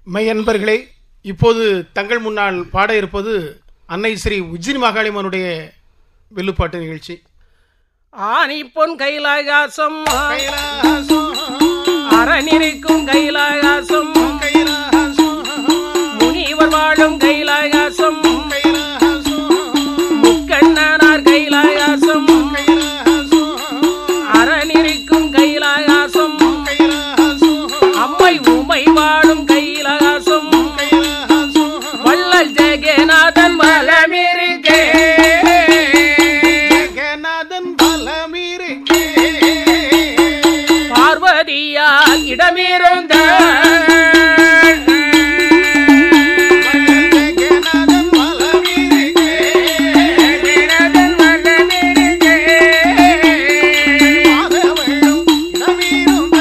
My அன்பர்களே இப்போது தங்கள் முன்னால் பாட இருப்பது அன்னை ஸ்ரீ உஜ்ஜினி மகாளிமனுடைய வில்லுப்பாட்டு நிகழ்ச்சி ஆனி பொன் கைலாகாசம் அரணிருக்கும் கைலாகாசம் முனிவர் வாழும் கைலாகாசம் முக்கண்ணனார் கைலாகாசம் அரணிருக்கும் கைலாகாசம் அம்மை உமை வாழும் கைலாகாசம் வள்ளல் ஜெகநாதன் வளமிருக்கே ஜெகநாதன் பலமிருக்கே பார்வதியால் இடமிருந்த ஜெகநாதன் பலமிருக்கே மாதவளும் இடமிருந்த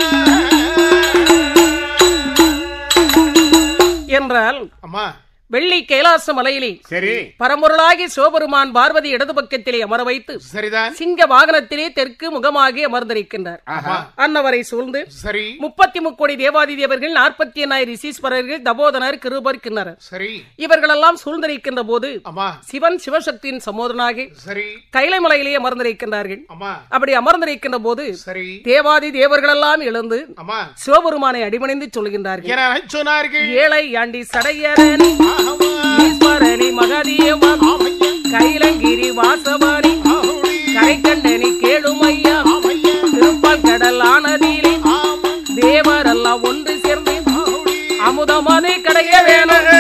என்றால் அம்மா வெள்ளி கைலாச மலையிலே சரி பரம்பொருளாகி சிவபெருமான் பார்வதி இடது பக்கத்திலே அமர வைத்து சரிதான் சிங்க வாகனத்திலே தெற்கு முகமாகி அமர்ந்திருக்கின்றார் ஆஹா அன்னவரை சூழ்ந்து சரி முப்பத்தி முக்கோடி தேவாதி தேவர்கள் நாற்பத்தி எண்ணாயிரம் ரிசீஸ்வரர்கள் தபோதனர் கிருபர் கிண்ணறர் சரி இவர்களெல்லாம் சூழ்ந்திருக்கின்ற போது அம்மா சிவன் சிவசக்தியின் சமோதனாகி சரி கைலை மலையிலே அமர்ந்திருக்கின்றார்கள் அம்மா அப்படி அமர்ந்திருக்கின்ற போது சரி தேவாதி தேவர்களெல்லாம் எழுந்து அம்மா சிவபெருமானை அடிபணிந்து சொல்கின்றார்கள் என சொன்னார்கள் ஏழை ஆண்டி சடையரணி ஈஸ்வரனி மகதீயவன் கைலங்கிரி வாசவாணி கரைக்கண்டனி கேளுமையா திருப்பால் கடல் ஆனதிலே தேவரெல்லாம் ஒன்று சேர்ந்து அமுதமதை கடைய வேணும்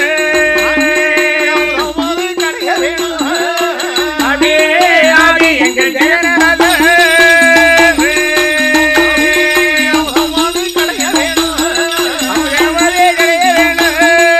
அடே அடே எங்கள் ஜெகநாத அமுதமதை கடைய வேணும்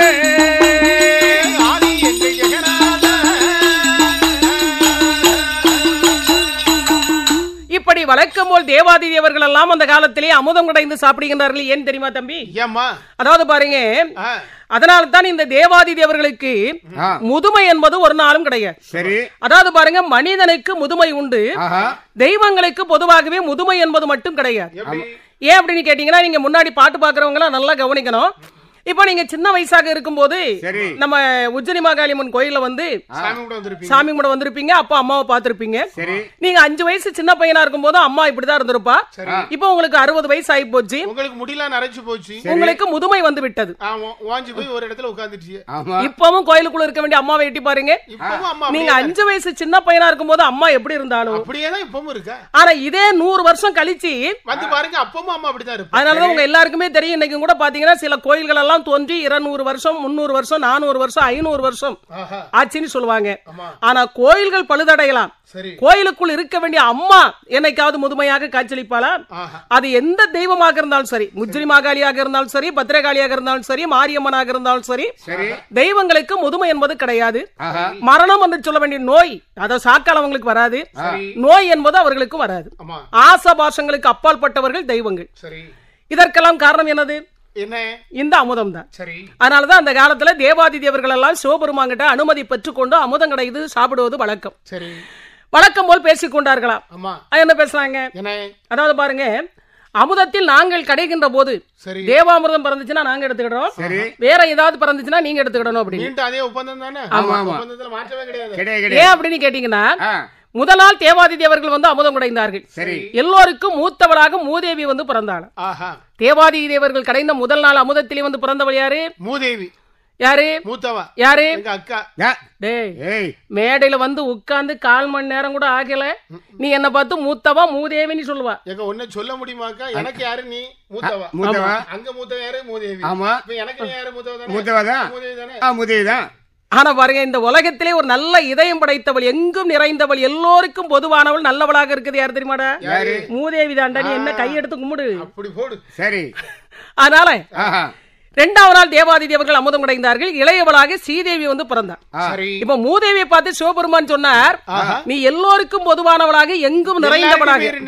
இப்படி வழக்கம் போல் தேவாதி தேவர்கள் எல்லாம் அந்த காலத்திலே அமுதம் கடைந்து சாப்பிடுகின்றார்கள் ஏன் தெரியுமா தம்பி ஏம்மா அதாவது பாருங்க ஆ, அதனால தான் இந்த தேவாதி தேவர்களுக்கு ஆ, முதுமை என்பது ஒரு நாளும் கிடையாது சரி அதாவது பாருங்க மனிதனுக்கு முதுமை உண்டு ஆஹா தெய்வங்களுக்கு பொதுவாகவே முதுமை என்பது மட்டும் கிடையாது எப்படி ஏன் அப்படின்னு கேட்டீங்கன்னா நீங்க முன்னாடி பாட்டு பாக்குறவங்க எல்லாம் நல்லா கவனிக்கணும் இப்போ நீங்க சின்ன வயசாக இருக்கும்போது சரி நம்ம உஜ்ஜனி மாகாளியம்மன் கோயில்ல வந்து சாமி கூட வந்திருப்பீங்க சாமி கூட வந்திருப்பீங்க அப்பா அம்மாவை பார்த்திருப்பீங்க சரி நீங்க அஞ்சு வயசு சின்ன பையனா இருக்கும்போது அம்மா இப்படிதான் இருந்திருப்பா சரி இப்போ உங்களுக்கு அறுபது வயசு ஆகி போச்சு உங்களுக்கு முடியலாம் நரைச்சு போச்சு உங்களுக்கு முதுமை வந்து விட்டது ஆமா வாஞ்சி போய் ஒரு இடத்துல உட்காந்துருச்சு ஆமா இப்பவும் கோயிலுக்குள்ள இருக்க வேண்டிய அம்மாவை எட்டி பாருங்க இப்பவும் அம்மா நீங்க அஞ்சு வயசு சின்ன பையனா இருக்கும்போது அம்மா எப்படி இருந்தாலும் அப்படியே தான் இப்பவும் இருக்கா ஆனா இதே நூறு வருஷம் கழிச்சு வந்து பாருங்க அப்பவும் அம்மா அப்படிதான் இருப்பா அதனாலதான் உங்க எல்லாருக்குமே தெரியும் இன்னைக்கு கூட பாத்தீங்கன்னா சில கோயில்கள் எல்லாம் தோன்றி இருநூறு வருஷம் முன்னூறு வருஷம் நானூறு வருஷம் ஐநூறு வருஷம் ஆஹா ஆச்சுன்னு சொல்லுவாங்க ஆமா ஆனா கோயில்கள் பழுதடையலாம் சரி கோயிலுக்குள் இருக்க வேண்டிய அம்மா என்னைக்காவது முதுமையாக காட்சியளிப்பாளா ஆஹா அது எந்த தெய்வமாக இருந்தாலும் சரி முஜ்ரி மாகாளியாக இருந்தாலும் சரி பத்திரகாளியாக இருந்தாலும் சரி மாரியம்மனாக இருந்தாலும் சரி சரி தெய்வங்களுக்கு முதுமை என்பது கிடையாது ஆஹா மரணம் என்று சொல்ல வேண்டிய நோய் அதாவது சாக்கால் அவங்களுக்கு வராது சரி நோய் என்பது அவர்களுக்கு வராது ஆமா ஆசபாசங்களுக்கு அப்பாற்பட்டவர்கள் தெய்வங்கள் சரி இதற்கெல்லாம் காரணம் என்னது என்ன இந்த அமுதம் தான் சரி அதனாலதான் அந்த காலத்துல தேவாதி தேவர்கள் எல்லாம் சிவபெருமான்கிட்ட அனுமதி பெற்றுக்கொண்டு அமுதம் கிடைது சாப்பிடுவது வழக்கம் சரி வழக்கம் போல் பேசிக் கொண்டார்களாம் ஆமா அது என்ன பேசுறாங்க என்ன அதாவது பாருங்க அமுதத்தில் நாங்கள் கிடைக்கின்ற போது சரி தேவாமிர்தம் பிறந்துச்சுன்னா நாங்க எடுத்துக்கிடுறோம் சரி வேற ஏதாவது பிறந்துச்சுன்னா நீங்க எடுத்துக்கிடணும் அப்படின்னு மீண்டும் அதே ஒப்பந்தம் தானே ஆமா, ஆமா. ஒப்பந்தத்துல மாற்றமே கிடையாது கிடையாது ஏன் கிடையாது அப்படின்னு கேட்டீங்கன்னா ஆ, முதல் நாள் தேவாதி தேவர்கள் வந்து அமுதம் குடைந்தார்கள் சரி எல்லோருக்கும் மூத்தவளாக மூதேவி வந்து பிறந்தாள் ஆஹா தேவாதி தேவர்கள் கடைந்த முதல் நாள் அமுதத்திலே வந்து பிறந்தவள் யாரு மூதேவி யாரு மூத்தவா யாரு எங்க அக்கா யா, டேய் ஏய் மேடையில வந்து உட்கார்ந்து கால் மணி நேரம் கூட ஆகல நீ என்ன பார்த்து மூத்தவா மூதேவின்னு சொல்லுவா எங்க ஒண்ணு சொல்ல முடியுமாக்கா எனக்கு யாரு நீ மூத்தவா மூத்தவா அங்க மூத்தவ யாரு மூதேவி ஆமா இப்ப எனக்கு நீ யாரு மூத்தவ தானே மூத்தவா தான் மூதேவி தானே ஆ முதவி தான் ஆனா பாருங்க இந்த உலகத்திலே ஒரு நல்ல இதயம் படைத்தவள் எங்கும் நிறைந்தவள் எல்லோருக்கும் பொதுவானவள் நல்லவளாக இருக்குது யார் தெரியுமாடா யாரு மூதேவி தாண்டா நீ என்ன கையெடுத்து கும்பிடு அப்படி போடு சரி அதனால ஆஹா இரண்டாவது நாள் தேவாதி தேவர்கள் அமுதம் கிடைந்தார்கள் இளையவளாக ஸ்ரீதேவி வந்து பிறந்தார் ஆ, சரி இப்ப மூதேவியை பார்த்து சிவபெருமான் சொன்னார் ஆஹா நீ எல்லோருக்கும் பொதுவானவளாக எங்கும் நிறைந்தவளாக எல்லாருக்கும் பேர் என்ன?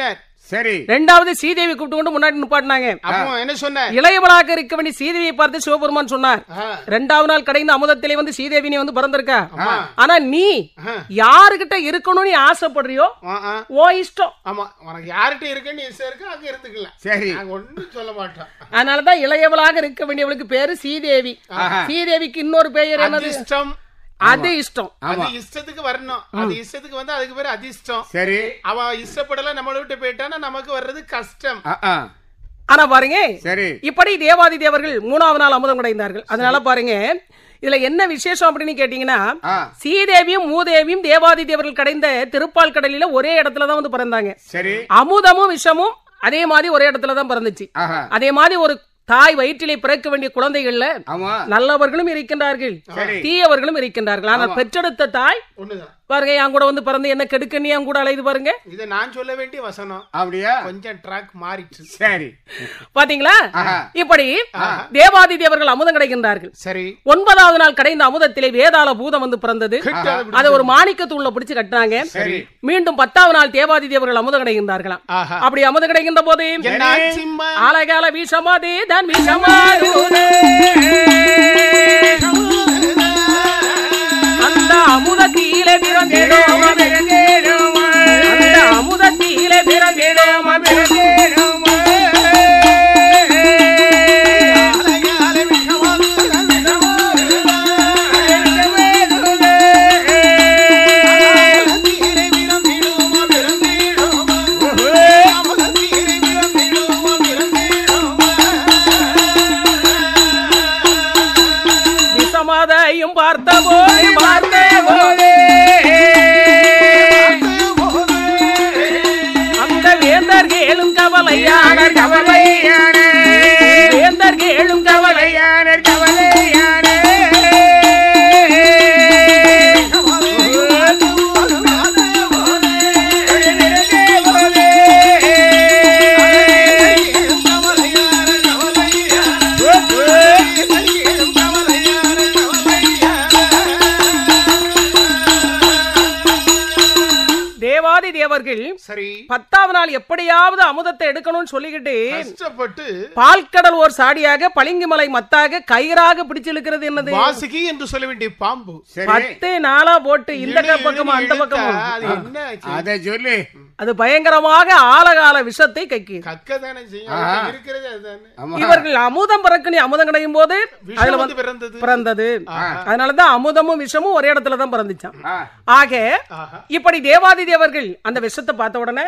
சரி ரெண்டாவது சீதேவி கூப்பிட்டு கொண்டு முன்னாடி நிப்பாட்டினாங்க அப்போ என்ன சொன்ன இளையவளாக இருக்க வேண்டிய சீதேவியை பார்த்து சிவபெருமான் சொன்னார் ஆ, ரெண்டாவது நாள் கடைந்த அமுதத்திலே வந்து சீதேவி நீ வந்து பிறந்திருக்க ஆமா. ஆனா நீ ஆ. யாருகிட்ட இருக்கணும்னு நீ ஆசைப்படுறியோ ஆ, ஆ. ஓ இஷ்டம் ஆமா உனக்கு யார்கிட்ட இருக்குன்னு இஷ்டம் இருக்கு அங்க இருந்துக்கலாம் சரி நாங்க ஒண்ணும் சொல்ல மாட்டோம் அதனாலதான் இளையவளாக இருக்க வேண்டியவளுக்கு பேரு சீதேவி சீதேவிக்கு இன்னொரு பெயர் என்னது அதிர்ஷ்டம் அது இஷ்டம் அது இஷ்டத்துக்கு வரணும் அது இஷ்டத்துக்கு வந்து அதுக்கு பேரு அதிர்ஷ்டம் சரி அவ இஷ்டப்படல நம்மள விட்டு போயிட்டான்னா நமக்கு வர்றது கஷ்டம் ஆ, ஆ. ஆனா பாருங்க சரி இப்படி தேவாதி தேவர்கள் மூணாவது நாள் அமுதம் கிடைந்தார்கள் அதனால பாருங்க இதுல என்ன விசேஷம் அப்படின்னு கேட்டீங்கன்னா ஆ. சீதேவியும் மூதேவியும் தேவாதி தேவர்கள் கடைந்த திருப்பால் கடலில ஒரே இடத்துல தான் வந்து பிறந்தாங்க சரி அமுதமும் விஷமும் அதே மாதிரி ஒரே இடத்துல தான் பிறந்துச்சு ஆஹா அதே மாதிரி ஒரு தாய் வயிற்றிலே பிறக்க வேண்டிய குழந்தைகள்ல ஆமா நல்லவர்களும் இருக்கின்றார்கள் சரி. தீயவர்களும் இருக்கின்றார்கள் ஆனால் பெற்றெடுத்த தாய் ஒண்ணுதான் பாருங்க என் கூட வந்து பிறந்து என்ன கெடுக்கன்னு என் கூட அலையுது பாருங்க இத நான் சொல்ல வேண்டிய வசனம் அப்படியா கொஞ்சம் ட்ராக் மாறிட்டு சரி பாத்தீங்களா ஆஹா. இப்படி தேவாதி தேவர்கள் அமுதம் கிடைக்கின்றார்கள் சரி ஒன்பதாவது நாள் கடைந்த அமுதத்திலே வேதாள பூதம் வந்து பிறந்தது கிட்ட அதை பிடி- அதை ஒரு மாணிக்க தூள்ல பிடிச்சு கட்டினாங்க சரி மீண்டும் பத்தாவது நாள் தேவாதி தேவர்கள் அமுதம் கிடைக்கின்றார்களாம் ஆஹா அப்படி அமுதம் கிடைக்கின்ற போது என்ன ஆச்சும்மா? ஆலகால விஷமாதே தான் விஷமாதே அந்த அமுதத்திலே பிறந்திடும் அந்த அமுதத்திலே பிறந்திடும் விஷமாதையும் பார்த்த போது பார்த்த போது அந்த வேந்தர் கேளும் கவலையானர் கவலை வேந்தர் கேளும் கவலை தேவாதி தேவர்கள் சரி பத்தாவது நாள் எப்படியாவது அமுதத்தை எடுக்கணும்னு சொல்லிக்கிட்டு கஷ்டப்பட்டு பால்கடல் ஓர் சாடியாக பளிங்குமலை மத்தாக கயிறாக பிடிச்சு இழுக்கிறது என்னது வாசுகி என்று சொல்ல வேண்டிய பாம்பு சரி பத்து நாளா போட்டு இந்த இழு, இழுன்னு பக்கமும் அந்த இழுத்தா பக்கமும் அது என்ன ஆச்சு? அத சொல்லு அது பயங்கரமாக ஆழகால விஷத்தை கைக்கு கக்க தானே செய்யும் அதுக்கு இருக்கிறது அதுதானே ஆமா இவர்கள் அமுதம் பிறக்கணி அமுதம் கிடையும் போது விஷம் அதுல வந்து பிறந்தது பிறந்தது அதனாலதான் அமுதமும் விஷமும் ஒரே இடத்துல தான் பிறந்துச்சான் ஆ, ஆக ஆஹா இப்படி தேவாதி தேவர்கள் அந்த விஷத்தை பார்த்த உடனே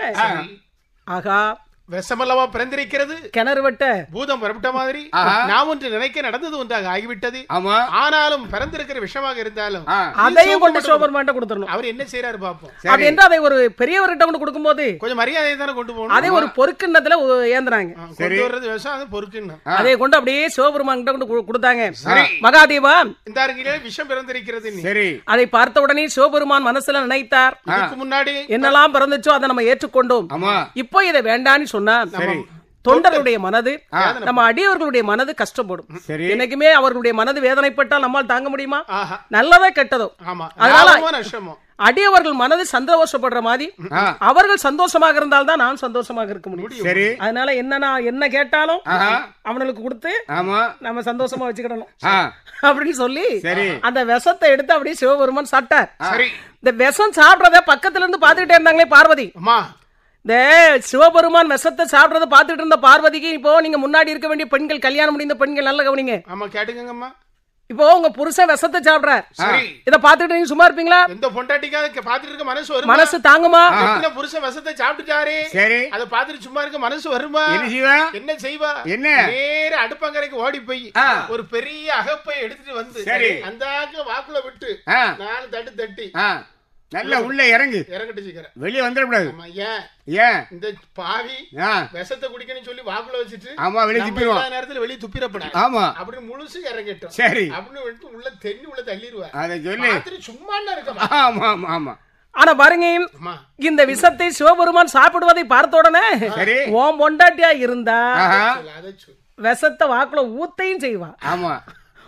ஆகா விஷமல்லவா பிறந்திருக்கிறது கிணறு வெட்ட பூதம் புறப்பட்ட மாதிரி ஆஹா. நாம் ஒன்று நினைக்க நடந்தது ஒன்றாக ஆகிவிட்டது ஆமா ஆனாலும் பிறந்திருக்கிற விஷமாக இருந்தாலும் ஆ, அதையும் கொண்டு சோபர்மான்ட்ட கொடுத்துடணும் அவர் என்ன செய்யறாரு பாப்போம் அப்படி என்று அதை ஒரு பெரியவர்கிட்ட கொண்டு கொடுக்கும்போது கொஞ்சம் மரியாதை தானே கொண்டு போகணும் அதை ஒரு பொறுக்கிண்ணத்துல உ- ஏந்துறாங்க ஆ, கொண்டு வர்றது விஷம் அது பொறுக்குன்னு அதை கொண்டு அப்படியே சிவபெருமான் கிட்ட கொண்டு கு- கொடுத்தாங்க சரி. மகாதேவா இந்த அருகிலே விஷம் பிறந்திருக்கிறது நீ. சரி அதை பார்த்த உடனே சிவபெருமான் மனசுல நினைத்தார் இதுக்கு முன்னாடி என்னெல்லாம் பிறந்துச்சோ அதை நம்ம ஏற்றுக்கொண்டோம் ஆமா இப்போ இதை வேண்டான்னு சொன்னா சரி தொண்டர்களுடைய மனது நம்ம அடியவர்களுடைய மனது கஷ்டப்படும் சரி என்னைக்குமே அவர்களுடைய மனது வேதனைப்பட்டால் நம்மால் தாங்க முடியுமா ஆஹா நல்லதோ கெட்டதோ ஆமா அதனால- லாபமோ நஷ்டமோ அடியவர்கள் மனது சந்தோஷப்படுற மாதிரி ஆ, அவர்கள் சந்தோஷமாக இருந்தால் தான் நான் சந்தோஷமாக இருக்க முடியும் சரி அதனால என்ன நான் என்ன கேட்டாலும் ஆஹா அவனுக்கு கொடுத்து ஆமா நம்ம சந்தோஷமா வச்சுக்கிடணும் ஆ அப்படின்னு சொல்லி சரி அந்த விஷத்தை எடுத்து அப்படியே சிவபெருமான் சாப்பிட்டார் சரி இந்த விஷம் சாப்பிடுறத பக்கத்துல இருந்து பாத்துக்கிட்டே இருந்தாங்களே பார்வதி அம்மா இந்த சிவபெருமான் விஷத்தை சாப்பிடுறத பாத்துட்டு இருந்த பார்வதிக்கு இப்போ நீங்க முன்னாடி இருக்க வேண்டிய பெண்கள் கல்யாணம் முடிந்த பெண்கள் நல்ல கவனிங்க ஆமா கேட்டுக்கங்கம்மா இப்போ உங்க புருஷன் விஷத்தை சாப்பிடுறார் சரி இத பாத்துட்டு நீங்க சும்மா இருப்பீங்களா எந்த பொண்டாட்டிக்காக பாத்துட்டு இருக்க மனசு வருமா மனசு தாங்குமா எத்தனை புருஷன் விஷத்தை சாப்பிட்டுட்டாரே சரி அதை பாத்துட்டு சும்மா இருக்க மனசு வருமா என்ன செய்வா என்ன செய்வா என்ன? நேர அடுப்பங்கரைக்கு ஓடி போய் ஆ. ஒரு பெரிய அகப்பை எடுத்துட்டு வந்து சரி. அந்த ஆக்க வாக்குல விட்டு ஆ நாலு தட்டு தட்டி ஆ நல்லா உள்ள இறங்கு இறங்கட்டு சீக்கிரம் வெளியே வந்துடக்கூடாது ஆமா ஏன் ஏன் இந்த பாவி ஆ விஷத்தை குடிக்கணும்னு சொல்லி வாக்குல வச்சுட்டு ஆமா வெளியே நம்ம துப்பிடுவான் எல்லா நேரத்துல வெளியே துப்பிடப்படாது ஆமா அப்படின்னு முழுசு இறங்கட்டும் சரி அப்படின்னு விட்டு உள்ள தென்னி உள்ள தள்ளிடுவார் அதை சொல்லு ராத்திரி சும்மா இருக்க ஆமா ஆமா ஆமா ஆனா பாருங்க அம்மா இந்த விஷத்தை சிவபெருமான் சாப்பிடுவதை பார்த்த உடனே சரி ஓம் பொண்டாட்டியா இருந்தா ஆஹா சொல்லு, அதை சொல்லு. விஷத்தை வாக்குல ஊத்தையும் செய்வா ஆமா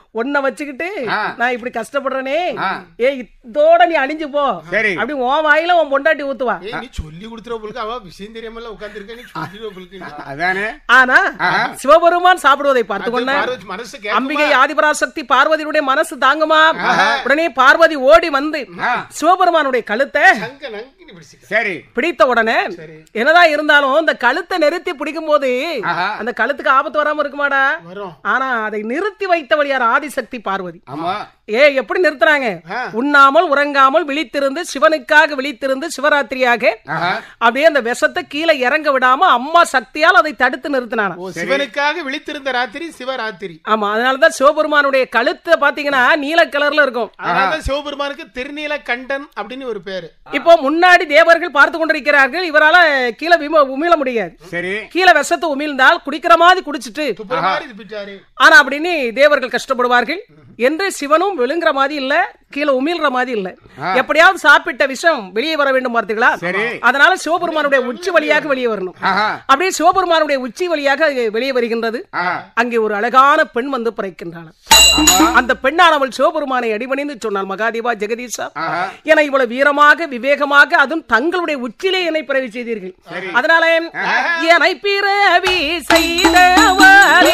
உன்னை வச்சுக்கிட்டு ஆ. நான் இப்படி கஷ்டப்படுறேனே ஆ. ஏ இதோட நீ அழிஞ்சு போ சரி. அப்படி உன் வாயில உன் பொண்டாட்டி ஊத்துவா ஏய் நீ சொல்லி கொடுத்துறவங்களுக்கு அவ விஷயம் தெரியாமல உட்கார்ந்திருக்க நீ சொல்லிடுவங்களுக்கு அதானே ஆனா சிவபெருமான் சாப்பிடுவதை பார்த்து கொண்ட பார்வதி மனசு கேட்குமா? அம்பிகை ஆதிபராசக்தி பார்வதியுடைய மனசு தாங்குமா உடனே பார்வதி ஓடி வந்து சிவபெருமானுடைய கழுத்தை அங்க நங்கினி பிடிச்சிக்க சரி பிடித்த உடனே என்னதான் இருந்தாலும் இந்த கழுத்தை நிறுத்தி பிடிக்கும் போது ஆஹா. அந்த கழுத்துக்கு ஆபத்து வராம இருக்குமாடா வரும் ஆனா அதை நிறுத்தி வைத்தவள் யார் ஆதிசக்தி பார்வதி ஆமா ஏ எப்படி நிறுத்துறாங்க ஆ. உண்ணாமல் உறங்காமல் விழித்திருந்து சிவனுக்காக விழித்திருந்து சிவராத்திரியாக ஆஹா. அப்படியே அந்த விஷத்தை கீழே இறங்க விடாம அம்மா சக்தியால் அதை தடுத்து நிறுத்தினானா ஓ சிவனுக்காக விழித்திருந்த ராத்திரி சிவராத்திரி ஆமா அதனாலதான் சிவபெருமானுடைய கழுத்தை பாத்தீங்கன்னா நீல கலர்ல இருக்கும் அதனாலதான் சிவபெருமானுக்கு திருநீல கண்டன் அப்படின்னு ஒரு பேரு இப்போ முன்னாடி தேவர்கள் பார்த்து கொண்டிருக்கிறார்கள் இவரால கீழே விம- உமிழ முடியாது சரி கீழே விஷத்தை உமிழ்ந்தால் குடிக்கிற மாதிரி குடிச்சிட்டு துப்புற மாதிரி இது பிட்டாரு ஆனா அப்படின்னு தேவர்கள் கஷ்டப்படுவார்கள் என்று சிவனும் விழுங்குற மாதிரி இல்ல கீழே உமிழ்ற மாதிரி இல்ல எப்படியாவது சாப்பிட்ட விஷம் வெளியே வர வேண்டும் பார்த்தீங்களா சரி. அதனால சிவபெருமானுடைய உச்சி வழியாக வெளியே வரணும் ஆஹா அப்படியே சிவபெருமானுடைய உச்சி வழியாக அது வெளியே வருகின்றது ஆஹா. அங்கே ஒரு அழகான பெண் வந்து பிறக்கின்றாள் அந்த பெண்ணானவள் சிவபெருமானை அடிபணிந்து சொன்னாள் மகாதேவா ஜெகதீஷா ஆஹா. என இவ்வளவு வீரமாக விவேகமாக அதுவும் தங்களுடைய உச்சிலே என்னை பிறவி செய்தீர்கள் அதனால என்னை பிறவி செய்தவரே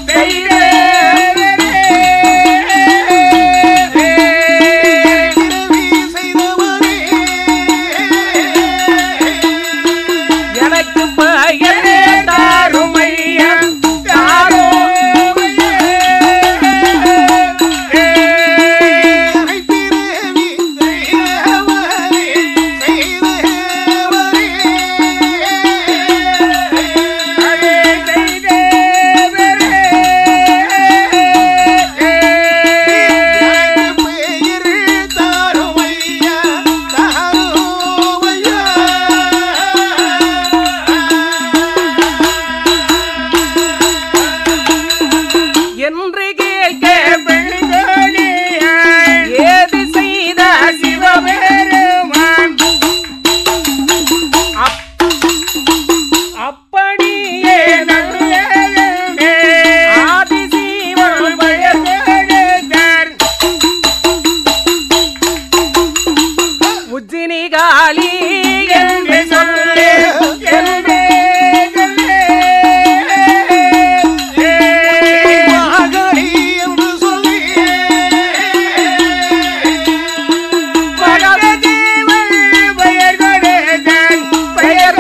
எனக்கு பெயர் தாருமையா தாரோ என்று கேட்க ஏது செய்த சிவபெருமான் அப்- அப்படியே ஆதிசீவன் பயந்தெழுந்தார். உஜ்ஜினி காளி என்று சொல்லு என்று பகவதேவன் பெயர் கொடுத்தான், பெயர்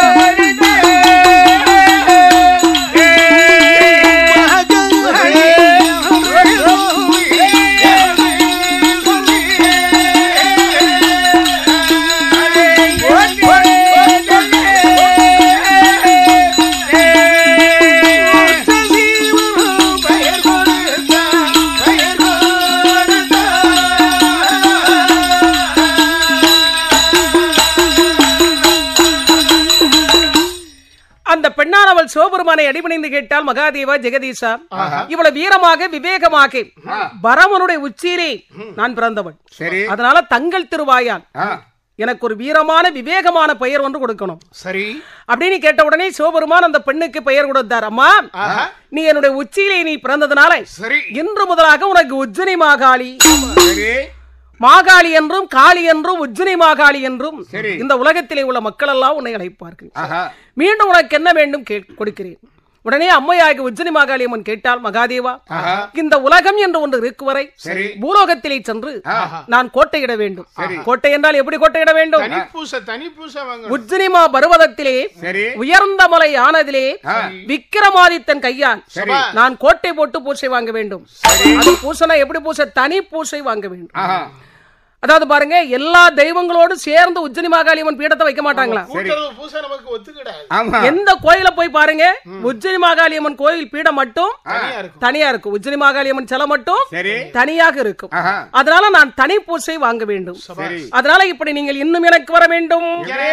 அந்த பெண்ணானவள் சிவபெருமானை அடிபணிந்து கேட்டால் மகாதேவா ஜெகதீஷா இவ்வளவு வீரமாக விவேகமாக பரமனுடைய உச்சியிலே நான் பிறந்தவள் சரி அதனால தங்கள் திருவாயால் ஆ. எனக்கு ஒரு வீரமான விவேகமான பெயர் ஒன்று கொடுக்கணும் சரி அப்படின்னு கேட்ட உடனே சிவபெருமான் அந்த பெண்ணுக்கு பெயர் கொடுத்தார் அம்மா ஆஹா நீ என்னுடைய உச்சியிலே நீ பிறந்ததுனால சரி இன்று முதலாக உனக்கு உஜ்ஜினி மாகாளி சரி மாகாளி என்றும் காளி என்றும் உஜ்ஜினி மாகாளி என்றும் சரி. இந்த உலகத்திலே உள்ள மக்கள் எல்லாம் உன்னை அழைப்பார்கள் ஆஹா மீண்டும் உனக்கு என்ன வேண்டும் கே- கொடுக்கிறேன் உடனே அம்மையாகி உஜ்ஜினி மாகாளி அம்மன் கேட்டால் மகாதேவா ஆஹா இந்த உலகம் என்று ஒன்று இருக்கு வரை சரி பூலோகத்திலே சென்று நான் கோட்டையிட வேண்டும் கோட்டை என்றால் எப்படி கோட்டையிட வேண்டும் தனி பூசை தனி பூசை வாங்க உஜ்ஜினிமா பருவதத்திலே சரி உயர்ந்த மலை ஆனதிலே விக்கிரமாதித்தன் கையால் சரி நான் கோட்டை போட்டு பூசை வாங்க வேண்டும் அது பூசனா எப்படி பூசை தனி பூசை வாங்க வேண்டும் ஆஹா அதாவது பாருங்க எல்லா தெய்வங்களோடும் சேர்ந்து உஜ்ஜினி மாகாளியம்மன் பீடத்தை வைக்க மாட்டாங்களா கூட்டுறவு பூசை நமக்கு ஒத்துக்கிடாது ஆமா எந்த கோயில போய் பாருங்க உஜ்ஜினி மாகாளியம்மன் கோயில் பீடம் மட்டும் தனியா இருக்கும் தனியா இருக்கும் உஜ்ஜினி மாகாளியம்மன் சிலை மட்டும் சரி தனியாக இருக்கும் ஆஹா அதனால நான் தனி பூசை வாங்க வேண்டும் சரி அதனால இப்படி நீங்கள் இன்னும் எனக்கு வர வேண்டும்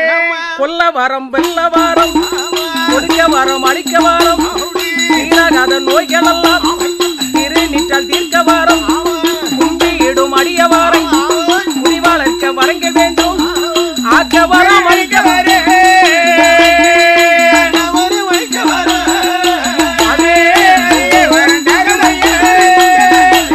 கொல்ல வரம் வெல்ல வாரம் கொடுக்க வரம் அழிக்க வாரம் தீராகாத நோய்கள் எல்லாம் திரு நிற்றால் தீர்க்க வாரம் கும்பி இடும் அடிய வாரம் முடிவாளர்க்க வரங்க வேண்டும் ஆக்க வரம் அழிக்க வரே அதே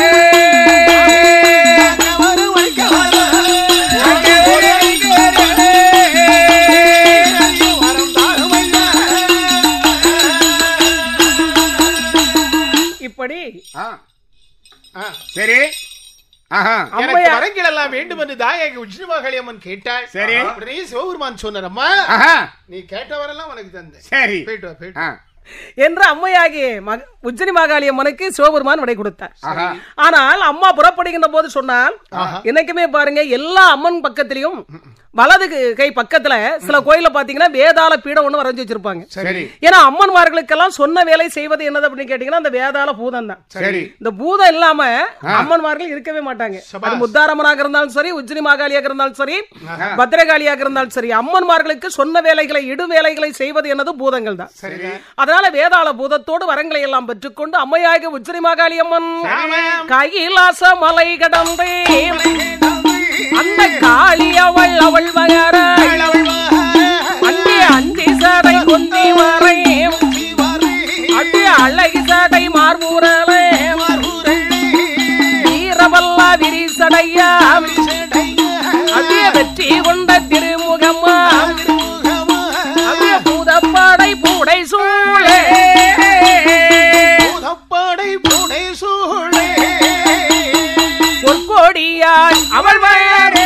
ஆ. ஆ. சரி ஆஹா எனக்கு அம்மையா- வரங்கள் எல்லாம் வேண்டும் என்று தாயகி உஜ்ஜி மகாளி அம்மன் கேட்டாள் சரி. உடனே சிவபெருமான் சொன்னார் அம்மா ஆஹா நீ கேட்ட வரலாம் உனக்கு தந்தேன் சரி போயிட்டு வா போயிட்டு வா. ஆ என்று அம்மையாகிய மக- உஜ்ஜினி மாகாளி அம்மனுக்கு சிவபெருமான் விடை கொடுத்தார் ஆஹா ஆனால் அம்மா புறப்படுகின்ற போது சொன்னால் என்னைக்குமே பாருங்க எல்லா அம்மன் பக்கத்திலையும் வலது கு- கை பக்கத்துல சில கோயில பாத்தீங்கன்னா வேதாள பீடம் ஒண்ணு வரைஞ்சு வச்சிருப்பாங்க சரி ஏன்னா அம்மன்மார்களுக்கெல்லாம் சொன்ன வேலை செய்வது என்னது அப்படின்னு கேட்டீங்கன்னா அந்த வேதாள பூதம் தான் சரி இந்த பூதம் இல்லாம அம்மன்மார்கள் இருக்கவே மாட்டாங்க அது முத்தாரம்மனாக இருந்தாலும் சரி உஜ்ஜினி மாகாளியாக இருந்தாலும் சரி பத்திரகாளியாக இருந்தாலும் சரி அம்மன்மார்களுக்கு சொன்ன வேலைகளை இடு வேலைகளை செய்வது என்னது பூதங்கள் தான் சரிங்க அதனால வேதாள பூதத்தோடு வரங்களை எல்லாம் பெற்றுக்கொண்டு அம்மையாக உச்சிரி மாகாளி அம்மன் கைலாச மலை கடந்து அந்த காளி அவள் அவள் வகர அங்கே அந்தி சடை கொந்தி வரை அங்கே அழகி சடை மார்பூரலே வீரவல்லா விரிசடையா அதே வெற்றி கொண்ட திருமுகம்மா அதே பூதப்பாடை பூடை சூழே பூதப்பாடை பூனை சூழே பொற்கோடியாள் அவள் வயரே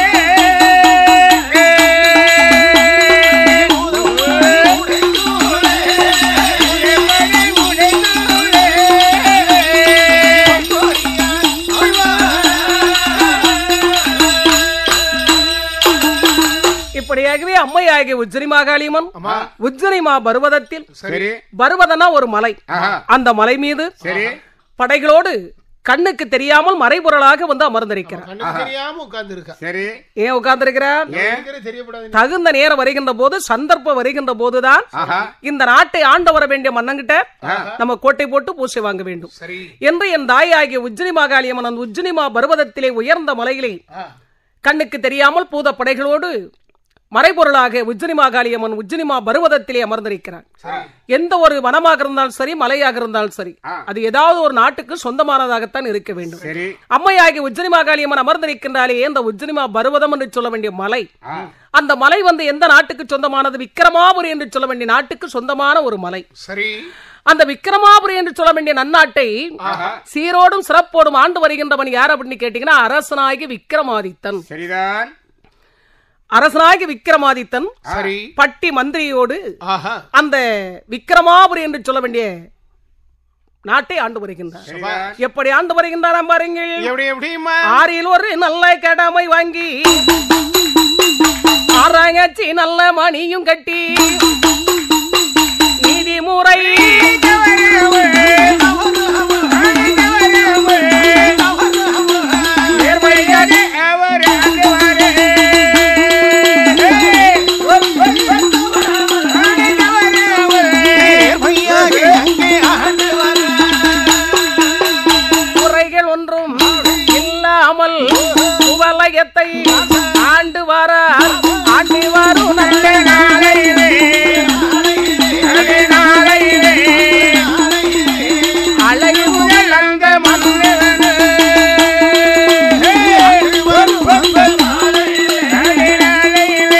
இப்படியாகவே அம்மையாகிய உஜ்ஜனி மாகாளியம்மன் அம்மா உஜ்ஜனி மா பருவதத்தில் சரி பருவதனா ஒரு மலை ஆஹா அந்த மலை மீது சரி படைகளோடு கண்ணுக்கு தெரியாமல் மறைபொருளாக வந்து அமர்ந்திருக்கிறார் கண்ணுக்கு தெரியாம உட்கார்ந்து இருக்கா சரி ஏன் உட்கார்ந்திருக்கிறார் தெரியப்படாது தகுந்த நேரம் வருகின்ற போது சந்தர்ப்பம் வருகின்ற போதுதான் ஆஹா இந்த நாட்டை ஆண்டு வர வேண்டிய மன்னங்கிட்ட நம்ம கோட்டை போட்டு பூசை வாங்க வேண்டும் சரி என்று என் தாயாகிய உஜ்ஜினி மாகாளியம்மன் அந்த உஜ்ஜினிமா பருவதத்திலே உயர்ந்த மலையிலே ஆ, கண்ணுக்கு தெரியாமல் பூத படைகளோடு மறைபொருளாக உஜ்ஜினி மாகாளியம்மன் உஜ்ஜினிமா பருவதத்திலே அமர்ந்திருக்கிறார் சரி எந்த ஒரு வனமாக இருந்தாலும் சரி மலையாக இருந்தாலும் சரி ஆ. அது ஏதாவது ஒரு நாட்டுக்கு சொந்தமானதாகத்தான் இருக்க வேண்டும் சரி அம்மையாகி உஜ்ஜினி மாகாளியம்மன் அமர்ந்திருக்கின்றாலே இந்த உஜ்ஜினிமா பருவதம் என்று சொல்ல வேண்டிய மலை ஆ அந்த மலை வந்து எந்த நாட்டுக்கு சொந்தமானது விக்கிரமாபுரி என்று சொல்ல வேண்டிய நாட்டுக்கு சொந்தமான ஒரு மலை சரி அந்த விக்கிரமாபுரி என்று சொல்ல வேண்டிய நன்னாட்டை ஆஹா சீரோடும் சிறப்போடும் ஆண்டு வருகின்றவன் யார் அப்படின்னு கேட்டீங்கன்னா அரசனாகி விக்கிரமாதித்தன் சரிதான் அரசனாகி விக்கிரமாதித்தன் சரி பட்டி மந்திரியோடு ஆஹா அந்த விக்கிரமாபுரி என்று சொல்ல வேண்டிய நாட்டை ஆண்டு வருகின்றார் சரிதான் எப்படி ஆண்டு வருகின்றாராம் பாருங்கள் எப்படி எப்படிமா ஆறில் ஒரு நல்ல கடமை வாங்கி ஆறாங்கச்சி நல்ல மணியும் கட்டி நீதிமுறை நேர்மையாக நேர்மையாக அங்கே ஆண்டு வர குறைகள் ஒன்றும் இல்லாமல் உவலயத்தை ஆண்டு வர ஆண்டு வரும் நல்ல நாளையிலே நல்ல நாளையிலே அழகுகள் அங்க மன்னவனே. நல்ல நாளையிலே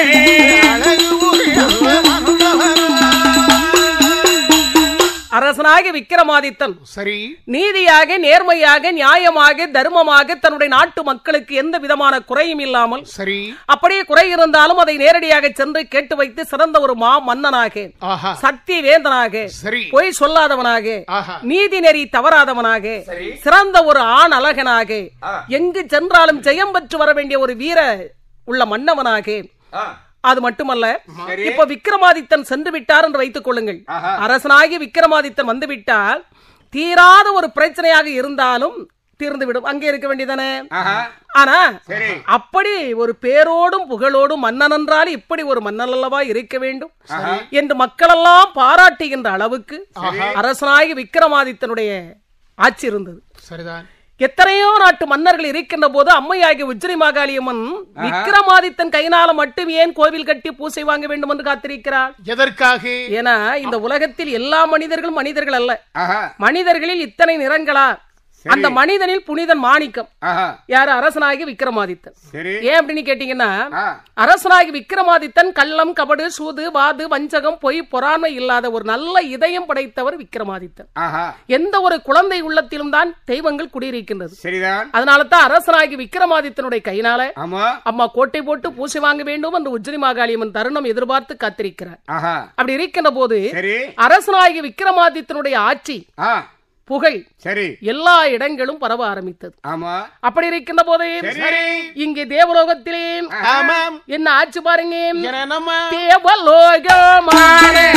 அரசனாக விக்கிரமாதித்தன் சரி நீதியாக நேர்மையாக நியாயமாக தர்மமாக தன்னுடைய நாட்டு மக்களுக்கு எந்த விதமான குறையும் இல்லாமல் சரி அப்படியே குறை இருந்தாலும் அதை நேரடியாக சென்று கேட்டு வைத்து சிறந்த ஒரு மா மன்னனாக ஆஹா சக்தி வேந்தனாக சரி பொய் சொல்லாதவனாக ஆஹா நீதி நெறி தவறாதவனாக சிறந்த ஒரு ஆண் அழகனாக எங்கு சென்றாலும் ஜெயம் பெற்று வர வேண்டிய ஒரு வீர உள்ள மன்னவனாக அது மட்டுமல்ல இப்ப விக்ரமாதித்தன் சென்று விட்டார் என்று வைத்துக் கொள்ளுங்கள் ஆஹா. அரசனாகி விக்ரமாதித்தன் வந்து விட்டால் தீராத ஒரு பிரச்சனையாக இருந்தாலும் தீர்ந்து விடும் அங்கே இருக்க வேண்டியதானே ஆஹா ஆனா சரி அப்படி ஒரு பேரோடும் புகழோடும் மன்னன் என்றால் இப்படி ஒரு மன்னன் அல்லவா இருக்க வேண்டும் என்று மக்களெல்லாம் பாராட்டுகின்ற அளவுக்கு அரசனாகி விக்ரமாதித்தனுடைய ஆட்சி இருந்தது சரிதான் எத்தனையோ நாட்டு மன்னர்கள் இருக்கின்ற போது அம்மையாகிய உஜ்ஜினி மாகாளியம்மன் விக்ரமாதித்தன் கையினால மட்டும் ஏன் கோவில் கட்டி பூசை வாங்க வேண்டும் என்று காத்திருக்கிறார் எதற்காக ஏன்னா இந்த உலகத்தில் எல்லா மனிதர்களும் மனிதர்கள் அல்ல ஆஹா மனிதர்களில் இத்தனை நிறங்களா அந்த மனிதனில் புனிதன் மாணிக்கம் ஆஹா யாரு அரசனாகி விக்ரமாதித்தன் சரி ஏன் அப்படின்னு கேட்டீங்கன்னா ஆ அரசனாகி விக்ரமாதித்தன் கள்ளம் கபடு சூது வாது வஞ்சகம் பொய் பொறாமை இல்லாத ஒரு நல்ல இதயம் படைத்தவர் விக்ரமாதித்தன் ஆஹா எந்த ஒரு குழந்தை உள்ளத்திலும் தான் தெய்வங்கள் குடியிருக்கின்றது சரிதான் அதனால தான் அரசனாகி விக்ரமாதித்தனுடைய கையினால ஆமா அம்மா கோட்டை போட்டு பூசி வாங்க வேண்டும் என்று உஜ்ஜினி மாகாளியம்மன் தருணம் எதிர்பார்த்து காத்திருக்கிறார் ஆஹா அப்படி இருக்கின்ற போது சரி அரசனாகி விக்ரமாதித்தனுடைய ஆட்சி ஆ புகழ் சரி எல்லா இடங்களும் பரவ ஆரம்பித்தது ஆமா அப்படி இருக்கின்ற போது சரி இங்கே தேவலோகத்திலே ஆமாம் என்ன ஆட்சி பாருங்க என நம்ம தேவலோகமான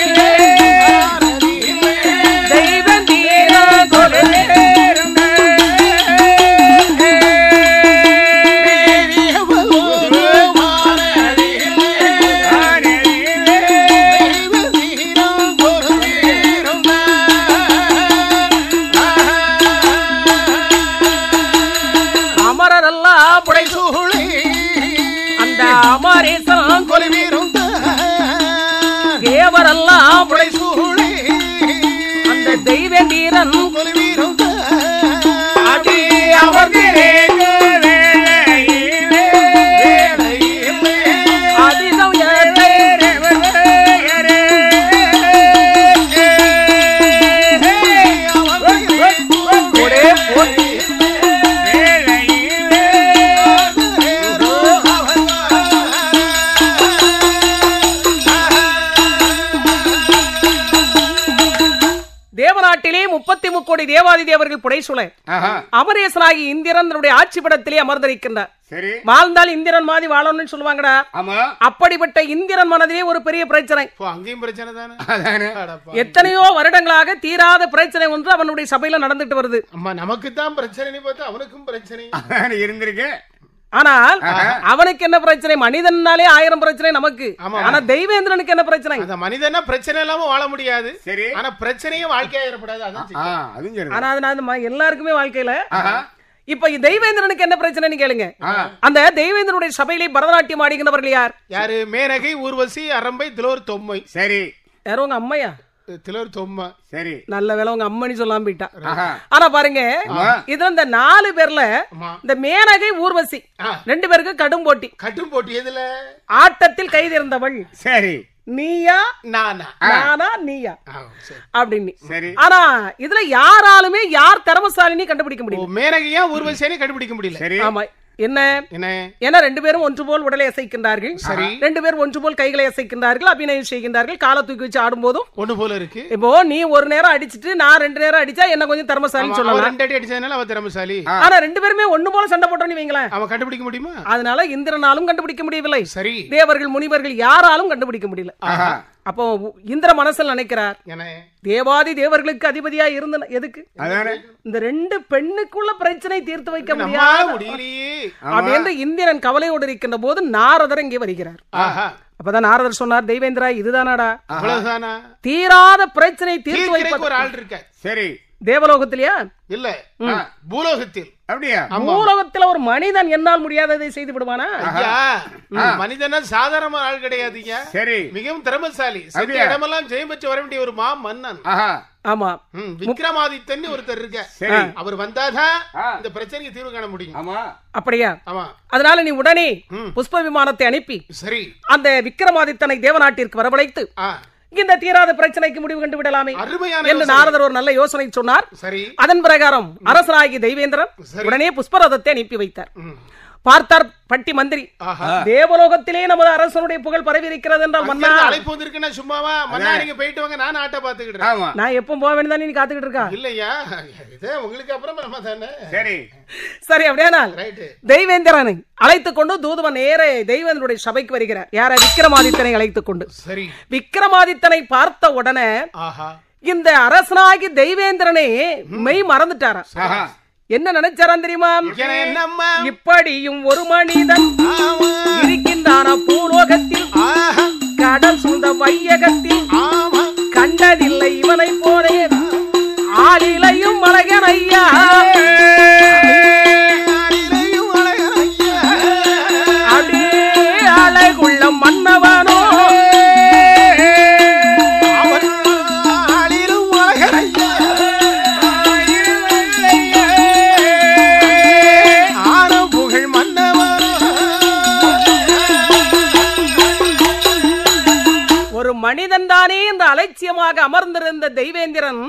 தெய்வம் தீரம் கொலையேறும். அமரரெல்லாம் புடை அந்த அமரேசன் தேவரெல்லாம் புடை அந்த தெய்வ வீரன் அடி அமர்ந்திருக்க வேளையிலே அதிகம் ஏழை ஒரே போல் தேவநாட்டிலே முப்பத்தி முக்கோடி தேவாதி தேவர்கள் புடைசூழ ஆஹா அமரேசனாகி இந்திரன் தன்னுடைய ஆட்சி படத்திலே அமர்ந்திருக்கின்றார் சரி வாழ்ந்தால் இந்திரன் மாதிரி வாழணும்னு சொல்லுவாங்கடா ஆமா அப்படிப்பட்ட இந்திரன் மனதிலே ஒரு பெரிய பிரச்சனை இப்போ அங்கேயும் பிரச்சனை தானே அதானே அடப்பா. எத்தனையோ வருடங்களாக தீராத பிரச்சனை ஒன்று அவனுடைய சபையில நடந்துட்டு வருது அம்மா நமக்கு தான் பிரச்சனை பார்த்தா அவனுக்கும் பிரச்சனை அதானே இருந்திருக்கு ஆனால் அவனுக்கு என்ன பிரச்சனை மனிதனாலே ஆயிரம் பிரச்சனை நமக்கு ஆமா. ஆனா தெய்வேந்திரனுக்கு என்ன பிரச்சனை அந்த மனிதனா பிரச்சனை இல்லாம வாழ முடியாது சரி ஆனா பிரச்சனையும் வாழ்க்கையா ஏற்படாது அதான் ஆ சிக்கல். அதுவும் சரி ஆனா அது நான் ம- எல்லாருக்குமே வாழ்க்கையில ஆஹா இப்ப இந்த தெய்வேந்திரனுக்கு என்ன பிரச்சனைன்னு கேளுங்க ஆ அந்த தெய்வேந்திரனுடைய சபையிலே பரதநாட்டியம் ஆடுகின்றவர்கள் யார் யாரு மேனகை ஊர்வசி அரம்பை திலோர் தொம்மை சரி யாரும் உங்க அம்மையா திலோர் தொம்மை சரி நல்ல வேலை உங்க அம்மனி சொல்லாம போயிட்டா ஆஹா ஆனா பாருங்க ஆமா. இதுல இந்த நாலு பேர்ல ஆமா இந்த மேனகை ஊர்வசி ஆ. ரெண்டு பேருக்கு கடும் போட்டி கட்டும் போட்டி எதுல ஆட்டத்தில் கைதிருந்தவள் சரி நீயா நானா நானா நீயா ஆ, சரி. அப்படின்னு சரி ஆனா இதுல யாராலுமே யார் திறமசாலினி கண்டுபிடிக்க ஓ, முடியும் மேனகையா ஊர்வசியானே கண்டுபிடிக்க முடியல சரி ஆமா என்ன என்ன ஏன்னா ரெண்டு பேரும் ஒன்று போல் உடலை அசைக்கின்றார்கள் சரி. ரெண்டு பேரும் ஒன்று போல் கைகளை அசைக்கின்றார்கள் அபிநயம் செய்கின்றார்கள் காலை தூக்கி வச்சு ஆடும்போதும் ஒண்ணு போல இருக்கு இப்போ நீ ஒரு நேரம் அடிச்சிட்டு நான் ரெண்டு நேரம் அடிச்சா என்ன கொஞ்சம் திறமசாலின்னு அவன் சொல்லலாம் ரெண்டு அடி அடிச்சதுனால அவ திறமசாலி ஆனா ரெண்டு பேருமே ஒண்ணு போல சண்டை போட்டோம்னு வைங்களேன் அவன் கண்டுபிடிக்க முடியுமா அதனால இந்திரனாலும் கண்டுபிடிக்க முடியவில்லை சரி தேவர்கள் முனிவர்கள் யாராலும் கண்டுபிடிக்க முடியல ஆஹா அப்போ இந்திர மனசில் நினைக்கிறார் என்ன தேவாதி தேவர்களுக்கு அதிபதியா இருந்த எதுக்கு அதானே இந்த ரெண்டு பெண்ணுக்குள்ள பிரச்சனை தீர்த்து வைக்க நம்மால முடியாது முடியலையே அப்படி என்று இந்திரன் கவலையோடு இருக்கின்ற போது நாரதர் இங்கே வருகிறார் ஆஹா அப்பதான் நாரதர் சொன்னார் தெய்வேந்திரா இதுதானாடா அவ்வளவுதானா தீராத பிரச்சனை தீர்த்து தீர்க்கறதுக்கு வைப்பது ஒரு ஆள் இருக்க சரி தேவலோகத்திலயா இல்ல பூலோகத்தில் அப்படியா பூலோகத்துல ஒரு மனிதன் என்னால் முடியாததை செய்து விடுவானா ஐயா மனிதனா சாதாரண ஆள் கிடையாதுங்க சரி மிகவும் திறமசாலி சென்ற அப்படியா? இடமெல்லாம் ஜெயம் பெற்று வர வேண்டிய ஒரு மா மன்னன் ஆஹா ஆமா ம், விக்ரமாதித்தன் ஒருத்தர் இருக்க சரி அவர் வந்தாதான் ஆ. இந்த பிரச்சனைக்கு தீர்வு காண முடியும் ஆமா அப்படியா ஆமா அதனால நீ உடனே ம். புஷ்ப விமானத்தை அனுப்பி சரி அந்த விக்ரமாதித்தனை தேவநாட்டிற்கு வரவழைத்து ஆ இந்த தீராத பிரச்சனைக்கு முடிவு கண்டு விடலாமே அருமையான என்று யோசனை. நாரதர் ஒரு நல்ல யோசனை சொன்னார் சரி அதன் பிரகாரம் அரசனாகி தெய்வேந்திரன் சரி. உடனே புஷ்பரதத்தை அனுப்பி வைத்தார் ம். பார்த்தார் பட்டி மந்திரி ஆஹா தேவலோகத்திலே நமது அரசனுடைய புகழ் பரவி இருக்கிறது என்றால் மன்னா அங்கிருந்து அழைப்பு வந்திருக்குன்னா சும்மாவா மன்னா நீங்க போயிட்டு வாங்க நான் ஆட்ட பாத்துக்கிட்டேன் ஆமா நான் எப்போ போக வேண்டியதான் நீ காத்துக்கிட்டு இருக்கா இல்லையா இதே உங்களுக்கு அப்புறம் நம்ம தானே சரி சரி அப்படியானால் ரைட்டு தெய்வேந்திரனை அழைத்துக் கொண்டு தூதுவன் நேர தெய்வேந்திரனுடைய சபைக்கு வருகிறார் யார விக்ரமாதித்தனை அழைத்துக் கொண்டு சரி விக்ரமாதித்தனை பார்த்த உடனே ஆஹா இந்த அரசனாகி தெய்வேந்திரனே மெய் மறந்துட்டாரா ஆஹா என்ன நினைச்சாராம் தெரியுமா என என்னம்மா இப்படியும் ஒரு மனிதன் ஆமா. இருக்கின்றான பூலோகத்தில் ஆஹா கடல் சூழ்ந்த வையகத்தில் ஆமா கண்டதில்லை இவனை போலே ஆளிலையும் மலகன் ஐயா ஆளிலையும் அழகனையா. அப்படியே அழகுள்ள மன்னவனோ அவன் ஆளிலும் அழகனையா. அலட்சியமாக அமர்ந்திருந்த தெய்வேந்திரன்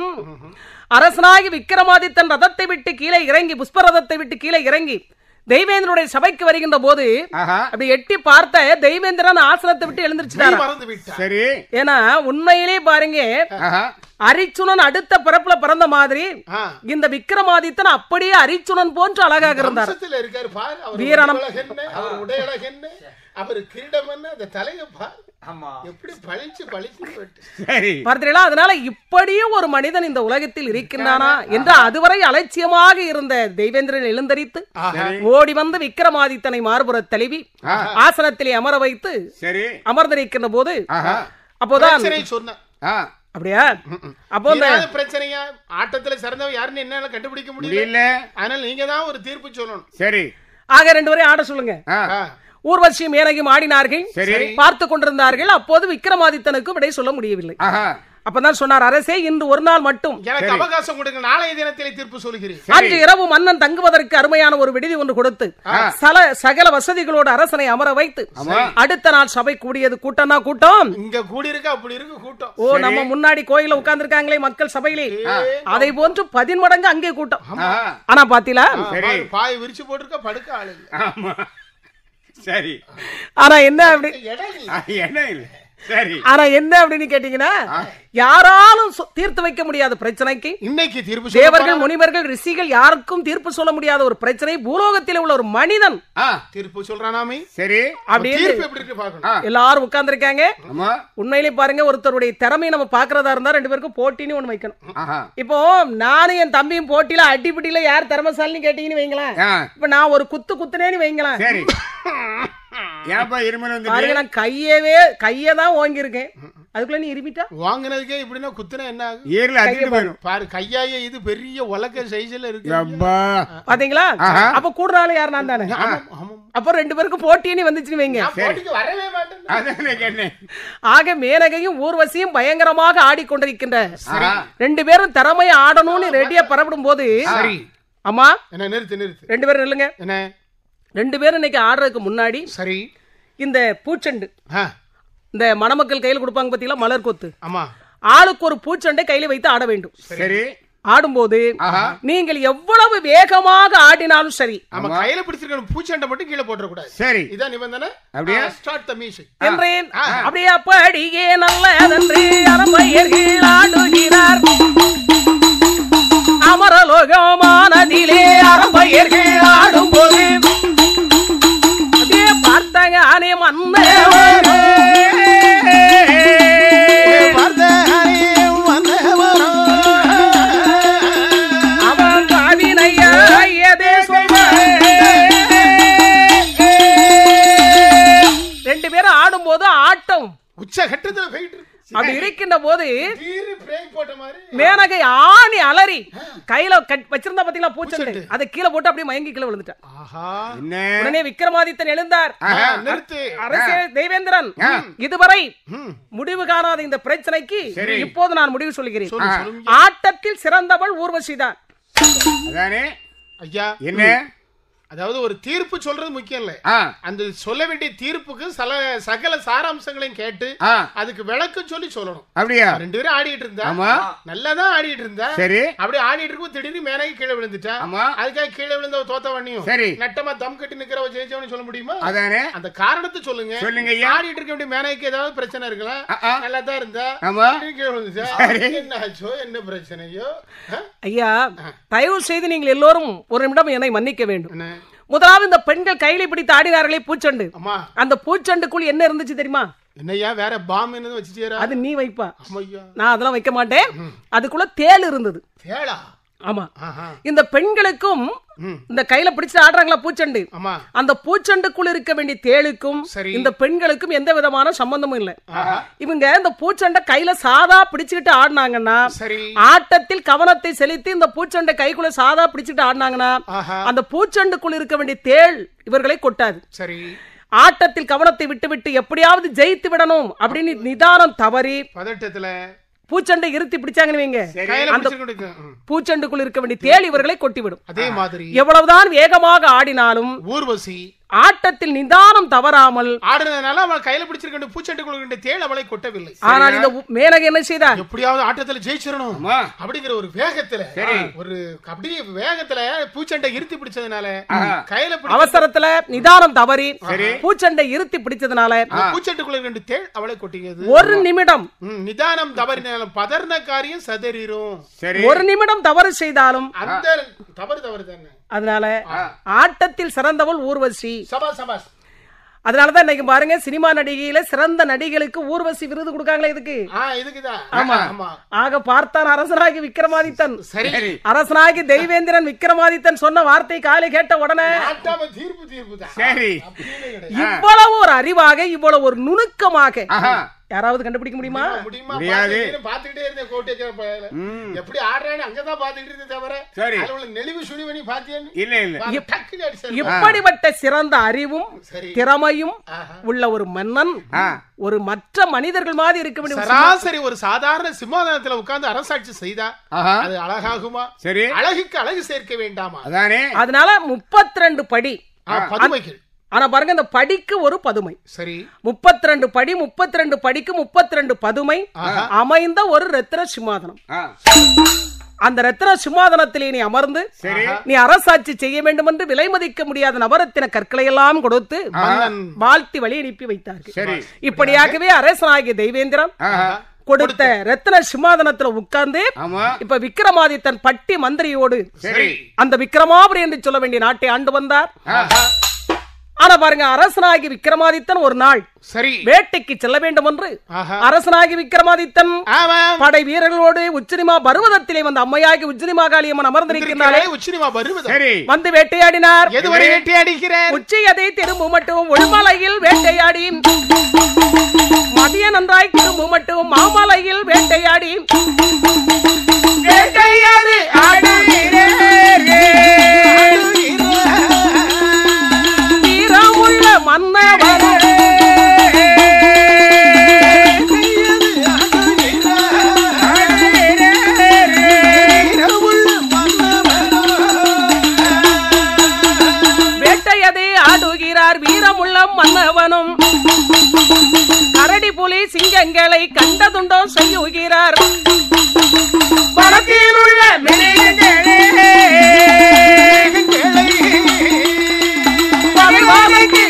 அரசனாகி விக்கிரமாதித்தன் ரதத்தை விட்டு கீழே இறங்கி புஷ்ப ரதத்தை விட்டு கீழே இறங்கி தெய்வேந்திரனுடைய சபைக்கு வருகின்ற போது ஆஹா அப்படி எட்டி பார்த்த தெய்வேந்திரன் ஆசனத்தை விட்டு நீ எழுந்திருச்சுட்டாரா மறந்து விட்டார் சரி ஏன்னா உண்மையிலே பாருங்க ஆஹா அரிச்சுனன் அடுத்த பிறப்புல பிறந்த மாதிரி ஆ. இந்த விக்ரமாதித்தன் அப்படியே அரிச்சுனன் போன்று அழகாக இருந்தார் வம்சத்துல இருக்காரு பாரு அவர் வீரணம். உடலழகு என்ன அவர் உடையழகு என்ன அவர் கிரீடம் என்ன அந்த தலைய பாரு ஆமா எப்படி பளிச்சு பளிச்சு போட்டு சரி பார்த்தீங்களா அதனால இப்படியும் ஒரு மனிதன் இந்த உலகத்தில் இருக்கின்றானா என்று அதுவரை அலட்சியமாக இருந்த தெய்வேந்திரன் எழுந்தரித்து ஆஹா. ஓடி வந்து விக்ரமாதித்தனை மார்புற தழுவி ஆ. ஆசனத்திலே அமர வைத்து சரி அமர்ந்திருக்கின்ற போது ஆஹா அப்போதான் பிரச்சனை சொன்ன ஆ அப்படியா அப்போ இந்த ஏதாவது பிரச்சனையா ஆட்டத்துல சிறந்தவன் யாருன்னு என்னால கண்டுபிடிக்க முடியல முடியல அதனால நீங்க தான் ஒரு தீர்ப்பு சொல்லணும் சரி ஆக ரெண்டு பேரையும் ஆட சொல்லுங்க ஆ ஆ. ஊர்வசியும் மேனகையும் ஆடினார்கள் சரி. பார்த்து கொண்டிருந்தார்கள் அப்போது விக்ரமாதித்தனுக்கும் விடை சொல்ல முடியவில்லை ஆஹா அப்பதான் சொன்னார் அரசே இன்று ஒரு நாள் மட்டும் எனக்கு அவகாசம் கொடுங்க நாளைய தினத்திலே தீர்ப்பு சொல்கிறேன் அன்று இரவு மன்னன் தங்குவதற்கு அருமையான ஒரு விடுதி ஒன்று கொடுத்து சல சகல வசதிகளோடு அரசனை அமர வைத்து அடுத்த நாள் சபை கூடியது கூட்டம்னா கூட்டம் இங்க கூடி இருக்கு அப்படி இருக்கு கூட்டம் ஓ நம்ம முன்னாடி கோயில உட்கார்ந்திருக்காங்களே மக்கள் சபையிலே அதை போன்று பதின்மடங்கு அங்கே கூட்டம் ஆஹா ஆனா பாத்தீங்களா ஆ, பாரு, பாய் விரிச்சு போட்டிருக்க படுக்க ஆளு இல்ல. ஆமா சரி ஆனா என்ன அப்படி இடம் இல்ல. ஆ, என்ன இல்ல சரி ஆனா என்ன அப்படின்னு கேட்டீங்கன்னா யாராலும் சொ- தீர்த்து வைக்க முடியாத பிரச்சனைக்கு இன்னைக்கு தீர்ப்பு சொல்ல தேவர்கள் போறா. முனிவர்கள் ரிஷிகள் யாருக்கும் தீர்ப்பு சொல்ல முடியாத ஒரு பிரச்சனை பூலோகத்தில் உள்ள ஒரு மனிதன் ஆ தீர்ப்பு சொல்றானாமே சரி அப்படியே தீர்ப்பு எப்படி இருக்கு பாக்கணும் எல்லாரும் உட்கார்ந்திருக்காங்க ஆமா உண்மையிலே பாருங்க ஒருத்தருடைய திறமையை நம்ம பாக்குறதா இருந்தா ரெண்டு பேருக்கும் போட்டின்னு ஒண்ணு வைக்கணும் ஆஹா இப்போ நானும் என் தம்பியும் போட்டியில அடிப்பட்டியில யார் திறமைசாலின்னு கேட்டீங்கன்னு வைங்களேன் ஆ இப்ப நான் ஒரு குத்து குத்துனேன்னு வைங்களேன் சரி ஏன்பா இருமல் வந்து பாருங்க நான் கையவே கையை தான் ஓங்கியிருக்கேன் அதுக்குள்ள நீ இருமிட்டா வாங்குனதுக்கே இப்படின்னா குத்துனா என்ன ஆகும் ஈரல் அதிர்ந்து போயிடும் பாரு கையாய இது பெரிய உலக்க சைஸ்ல இருக்கு அப்பா பாத்தீங்களா ஆஹா. அப்ப கூடுறாள் யார் நான் தானே ஆமாம், ஆமாம். அப்ப ரெண்டு பேருக்கும் போட்டின்னு வந்துச்சுன்னு வைங்க நான் போட்டிக்கு வரவே மாட்டேன் அதான் கேட்டேன் ஆக மேனகையும் ஊர்வசியும் பயங்கரமாக ஆடிக்கொண்டிருக்கின்ற ஆஹா. ரெண்டு பேரும் திறமையை ஆடணும்னு ரெடியா பரப்பிடும் போது சரி அம்மா என்ன நிறுத்து நிறுத்து ரெண்டு பேரும் நில்லுங்க என்ன ரெண்டு பேரும் இன்னைக்கு ஆடுறதுக்கு முன்னாடி சரி இந்த பூச்செண்டு ஆ, இந்த மணமக்கள் கையில் கொடுப்பாங்க பாத்தீங்களா மலர் கொத்து ஆமா ஆளுக்கு ஒரு பூச்செண்டை கையில வைத்து ஆட வேண்டும் சரி ஆடும்போது ஆஹா. நீங்கள் எவ்வளவு வேகமாக ஆடினாலும் சரி நம்ம கையில பிடிச்சிருக்க பூச்சண்டை மட்டும் கீழே போட்டுற கூடாது சரி இதான் நிபந்தனை அப்படியே? ஸ்டார்ட் த மியூசிக் என்றேன் அப்படியே அப்படியே நல்லதென்று அரம்பையர்கள் ஆடுகிறார் அமரலோகமானதிலே அரம்பையர்கள் ஆடும்போது அப்படியே பார்த்தாங்க ஆனே மன்னவன் அவன் பாவினையா எதே ரெண்டு பேரும் ஆடும்போது ஆட்டம் உச்ச கட்டத்துல போயிட்டு இருக்கு அப்படி இருக்கின்ற போது தீரு பிரேக் போட்ட மாதிரி மேனகை ஆணி அலறி கையில கட்- வச்சிருந்தா பாத்தீங்களா பூச்செண்டு அதை கீழே போட்டு அப்படியே மயங்கி கீழே விழுந்துட்டான் ஆஹா என்ன உடனே விக்ரமாதித்தன் எழுந்தார் ஆ, நிறுத்து அரசே தெய்வேந்திரன் இதுவரை முடிவு காணாத இந்த பிரச்சனைக்கு இப்போது நான் முடிவு சொல்கிறேன் சொல்லு சொல்லுங்க ஆட்டத்தில் சிறந்தவள் ஊர்வசிதான் அதானே ஐயா என்ன அதாவது ஒரு தீர்ப்பு சொல்றது முக்கியம் இல்ல ஆ அந்த சொல்ல வேண்டிய தீர்ப்புக்கு சல சகல சாராம்சங்களையும் கேட்டு ஆ அதுக்கு விளக்கம் சொல்லி சொல்லணும் அப்படியா ரெண்டு பேரும் ஆடிட்டு இருந்தா ஆமா நல்லா தான் ஆடிட்டு இருந்தா சரி அப்படி ஆடிட்டு இருக்கும் திடீர்னு மேனகி கீழே விழுந்துட்டா ஆமா. அதுக்காக கீழே விழுந்தவ தோத்த வண்ணியும் சரி. நட்டமா தம் கட்டி நிக்கிறவ ஜெயிச்சவனு சொல்ல முடியுமா அதானே அந்த காரணத்தை சொல்லுங்க சொல்லுங்க ஐயா ஆடிட்டு இருக்க வேண்டிய மேனகைக்கு ஏதாவது பிரச்சனை இருக்கலாம் ஆ, ஆ. நல்லா தான் இருந்தா ஆமா திடீர்னு கீழே விழுந்துச்சா என்ன ஆச்சோ என்ன பிரச்சனையோ ஆ? ஐயா தயவு செய்து நீங்கள் எல்லோரும் ஒரு நிமிடம் என்னை மன்னிக்க வேண்டும் என்ன முதலாவது இந்த பெண்கள் கையில பிடித்து ஆடினார்களே பூச்செண்டு அம்மா அந்த பூச்செண்டுக்குள் என்ன இருந்துச்சு தெரியுமா என்னய்யா வேற பாம் என்ன வச்சுட்டேரா அது நீ வைப்பா அம்மையா நான் அதெல்லாம் வைக்க மாட்டேன் அதுக்குள்ள தேள் இருந்தது தேளா ஆமா ஆஹா இந்த பெண்களுக்கும் ம். இந்த கையில பிடிச்சு ஆடுறாங்களா பூச்செண்டு ஆமா அந்த பூச்செண்டுக்குள் இருக்க வேண்டிய தேளுக்கும் சரி. இந்த பெண்களுக்கும் எந்த விதமான சம்பந்தமும் இல்ல ஆஹா இவங்க இந்த பூச்செண்டை கையில சாதா பிடிச்சுக்கிட்டு ஆடினாங்கன்னா சரி ஆட்டத்தில் கவனத்தை செலுத்தி இந்த பூச்செண்டை கைக்குள்ள சாதா பிடிச்சிட்டு ஆடினாங்கன்னா ஆஹா அந்த பூச்செண்டுக்குள் இருக்க வேண்டிய தேள் இவர்களை கொட்டாது சரி ஆட்டத்தில் கவனத்தை விட்டுவிட்டு எப்படியாவது ஜெயித்து விடணும் அப்படின்னு நிதானம் தவறி பதட்டத்துல பூச்செண்டை இருத்தி பிடிச்சாங்கன்னு வைங்க கையில அந்த பிடிச்சிட்டு ம். பூச்செண்டுக்குள் இருக்க வேண்டிய தேள் இவர்களை கொட்டிவிடும் அதே மாதிரி எவ்வளவுதான் வேகமாக ஆடினாலும் ஊர்வசி ஆட்டத்தில் நிதானம் தவறாமல் ஆடுனதுனால அவன் கையில பிடிச்சிருக்க பூச்செண்டுக்குள்ள தேள் அவளை கொட்டவில்லை ஆனால் இந்த உ- மேனகை என்ன செய்தார் எப்படியாவது ஆட்டத்துல ஜெயிச்சிடணும் ஆமா. அப்படிங்கிற ஒரு வேகத்துல ஒரு அப்படியே வேகத்துல பூச்செண்டை இருத்தி பிடிச்சதுனால கையில பிடிச்ச அவசரத்துல நிதானம் தவறி பூச்சண்டை இருத்தி பிடிச்சதுனால பூச்செண்டுக்குள்ள ரெண்டு தேள் அவளை கொட்டியது ஒரு நிமிடம் ம், நிதானம் தவறினாலும் பதர்ன காரியம் சதறிரும் சரி ஒரு நிமிடம் தவறு செய்தாலும் அந்த தவறு தவறு தானே அதனால ஆட்டத்தில் சிறந்தவள் ஊர்வசி சபாஸ் சபாஸ் அதனாலதான் இன்னைக்கு பாருங்க சினிமா நடிகையில சிறந்த நடிகைகளுக்கு ஊர்வசி விருது கொடுக்காங்களே இதுக்கு ஆ இதுக்குதான் ஆமா. ஆமா ஆக பார்த்தான் அரசனாகி விக்ரமாதித்தன் சரி சரி அரசனாகி தெய்வேந்திரன் விக்ரமாதித்தன் சொன்ன வார்த்தை காலை கேட்ட உடனே ஆட்டாம தீர்ப்பு தீர்ப்பு தான் சரி அப்படின்னு கிடையாது. இவ்வளவு ஒரு அறிவாக இவ்வளவு ஒரு நுணுக்கமாக ஆஹா யாராவது கண்டுபிடிக்க முடியுமா முடியுமா முடியாது. பாத்துக்கிட்டே- பாத்துக்கிட்டே இருந்தேன் கோட்டைக்கிற பயல. எப்படி ஆடுறான்னு அங்கதான் பாத்துக்கிட்டு இருந்தே தவிர சரி. அதுல உள்ள நெளிவு சுழிவனி பாத்தியான்னு இல்ல இல்ல பாரு, டக்குன்னு அடிச்சாரு. இப்படிப்பட்ட சிறந்த அறிவும் சரி திறமையும் ஆஹா. உள்ள ஒரு மன்னன் ஆ ஒரு மற்ற மனிதர்கள் மாதிரி இருக்க முடியும் சராசரி ஒரு சாதாரண சிம்மாதனத்துல உட்கார்ந்து அரசாட்சி செய்தா ஆஹா அது அழகாகுமா சரி அழகுக்கு அழகு சேர்க்க வேண்டாமா அதானே அதனால முப்பத்தி ரெண்டு படி ஆ, பதுமைகள் ஆனா பாருங்க இந்த படிக்கு ஒரு பதுமை சரி முப்பத்தி ரெண்டு படி முப்பத்தி ரெண்டு படிக்கு முப்பத்தி ரெண்டு பதுமை ஆஹா. அமைந்த ஒரு ரத்தின சிம்மாதனம் ஆ அந்த ரத்தின சிம்மாதனத்திலே நீ அமர்ந்து சரி நீ அரசாட்சி செய்ய வேண்டும் என்று விலை மதிக்க முடியாத நவரத்தின கற்களை எல்லாம் கொடுத்து மன்னன் வாழ்த்தி வழி அனுப்பி வைத்தார்கள் சரி இப்படியாகவே அரசனாகிய தெய்வேந்திரன் ஆஹா கொடுத்த ரத்தின சிம்மாதனத்துல உட்கார்ந்து ஆமா இப்ப விக்ரமாதித்தன் பட்டி மந்திரியோடு சரி அந்த விக்ரமாபுரி என்று சொல்ல வேண்டிய நாட்டை ஆண்டு வந்தார் ஆஹா ஆனா பாருங்க அரசனாகி விக்ரமாதித்தன் ஒரு நாள் சரி வேட்டைக்கு செல்ல வேண்டும் என்று ஆஹா. அரசனாகி விக்ரமாதித்தன் ஆமாம் படை வீரர்களோடு உச்சினிமா பருவதத்திலே வந்து அம்மையாகி உச்சினிமா காளியம்மன் அமர்ந்திருக்கிறாளே உச்சினிமா வருவது சரி வந்து வேட்டையாடினார் எதுவரை வேட்டி அடிக்கிறார் உச்சி அதை திரும்ப மட்டும் உள்மலையில் வேட்டையாடி மதிய நன்றாய் திரும்ப மட்டும் மாமலையில் வேட்டையாடி வேட்டையாடி வீரமுள்ள மன்னவர் வேட்டையதை ஆடுகிறார் வீரமுள்ள மன்னவனும் கரடி புலி சிங்கங்களை கண்டதுண்டோ செய்யுகிறார் வனத்தில் உள்ள மிருகங்களே, பகைவாதைக்கு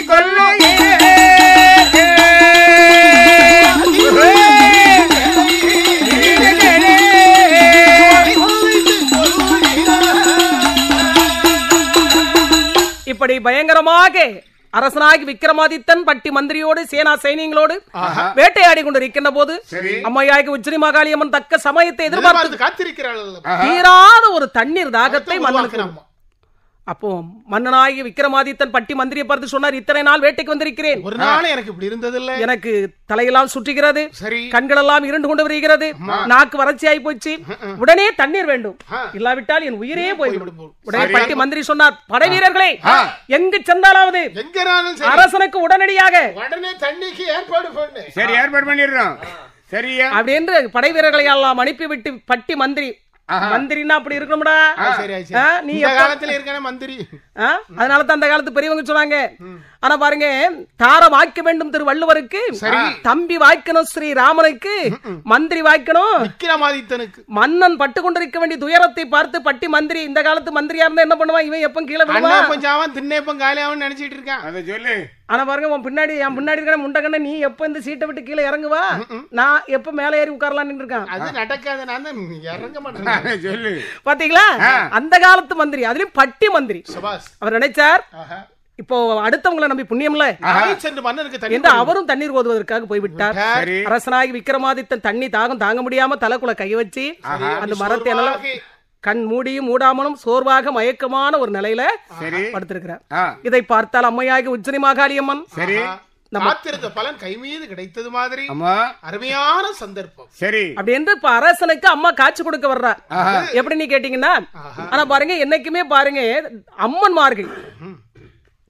இப்படி பயங்கரமாக அரசனாகி விக்ரமாதித்தன் பட்டி மந்திரியோடு சேனா சைனியங்களோடு வேட்டையாடி கொண்டிருக்கின்ற போது சரி. அம்மையாகி உச்சினி மகாளியம்மன் தக்க சமயத்தை எதிர்பார்த்து எதிர்பார்த்து காத்திருக்கிறாள் தீராத ஒரு தண்ணீர் தாகத்தை மன்னனுக்கு உருவாக்குறாமா. அப்போ மன்னனாகி விக்ரமாதித்தன் பட்டி மந்திரியை பார்த்து சொன்னார் இத்தனை நாள் வேட்டைக்கு வந்திருக்கிறேன் ஒரு நாள் எனக்கு இப்படி இருந்ததில்ல எனக்கு தலையெல்லாம் சுற்றுகிறது சரி கண்களெல்லாம் இருண்டு கொண்டு வருகிறது நாக்கு வறட்சியாய் போச்சு உடனே தண்ணீர் வேண்டும் ஆ. இல்லாவிட்டால் என் உயிரே போய்விடும் போய்விடும். உடனே பட்டி மந்திரி சொன்னார் படை வீரர்களே எங்கு சென்றாலாவது எங்கனாலும் சரி அரசனுக்கு உடனடியாக உடனே தண்ணிக்கு ஏற்பாடு பண்ணு சரி ஏற்பாடு பண்ணிடுறோம் சரியா அப்படி என்று படை வீரர்களை எல்லாம் அனுப்பிவிட்டு பட்டி மந்திரி மந்திரின்னா அப்படி இருக்கணும்டா ஆ, சரி ஆச்சு. ஆ, நீ இந்த எப்ப- காலத்துல இருக்கான மந்திரி ஆ? அதனால தான் அந்த காலத்து பெரியவங்க சொன்னாங்க ஆனா பாருங்க தாரம் வாய்க்க வேண்டும் திரு வள்ளுவருக்கு தம்பி வாய்க்கணும் ஸ்ரீ ராமனுக்கு மந்திரி வாய்க்கணும் விக்கிரமாதித்தனுக்கு மன்னன் பட்டு கொண்டிருக்க வேண்டிய துயரத்தை பார்த்து பட்டி மந்திரி இந்த காலத்து மந்திரியா இருந்தா என்ன பண்ணுவான் இவன் எப்ப கீழே அண்ணா விழுவான் கொஞ்சம் அவன் திண்ணேப்பம் காலியாவன் நினைச்சிட்டு இருக்கான் அதை சொல்லு ஆனா பாருங்க உன் பின்னாடி என் பின்னாடி இருக்கிற முண்டகண்ண நீ எப்ப இந்த சீட்டை விட்டு கீழே இறங்குவா நான் எப்ப மேலே ஏறி உட்காரலாம்னு இருக்கான் அது நடக்காது நான் தான் இறங்க மாட்டேன் அதை சொல்லு பாத்தீங்களா அந்த காலத்து மந்திரி அதுலயும் பட்டி மந்திரி சபாஸ் அவர் நினைச்சார் ஆஹா. இப்போ அடுத்தவங்களை நம்பி புண்ணியம்ல அரை சென்று மன்னருக்கு தண்ணி என்று அவரும் தண்ணீர் ஓதுவதற்காக போய்விட்டார் சரி அரசனாகி விக்ரமாதித்தன் தண்ணி தாகம் தாங்க முடியாம தலைக்குள்ள கை வச்சு அந்த மரத்தை எல்லாம் சோர்வாகி, கண் மூடியும் மூடாமலும் சோர்வாக மயக்கமான ஒரு நிலையில சரி படுத்திருக்கிறார் ஆ இதை பார்த்தால் அம்மையாகி உச்சினி மாகாளியம்மன் சரி ஆஹா. காத்திருந்த பலன் கை மீது கிடைத்தது மாதிரி ஆமா அருமையான சந்தர்ப்பம் சரி அப்படி என்று இப்ப அரசனுக்கு அம்மா காட்சி கொடுக்க வர்றா எப்படி நீ கேட்டீங்கன்னா ஆனா பாருங்க என்னைக்குமே பாருங்க அம்மன்மார்கள்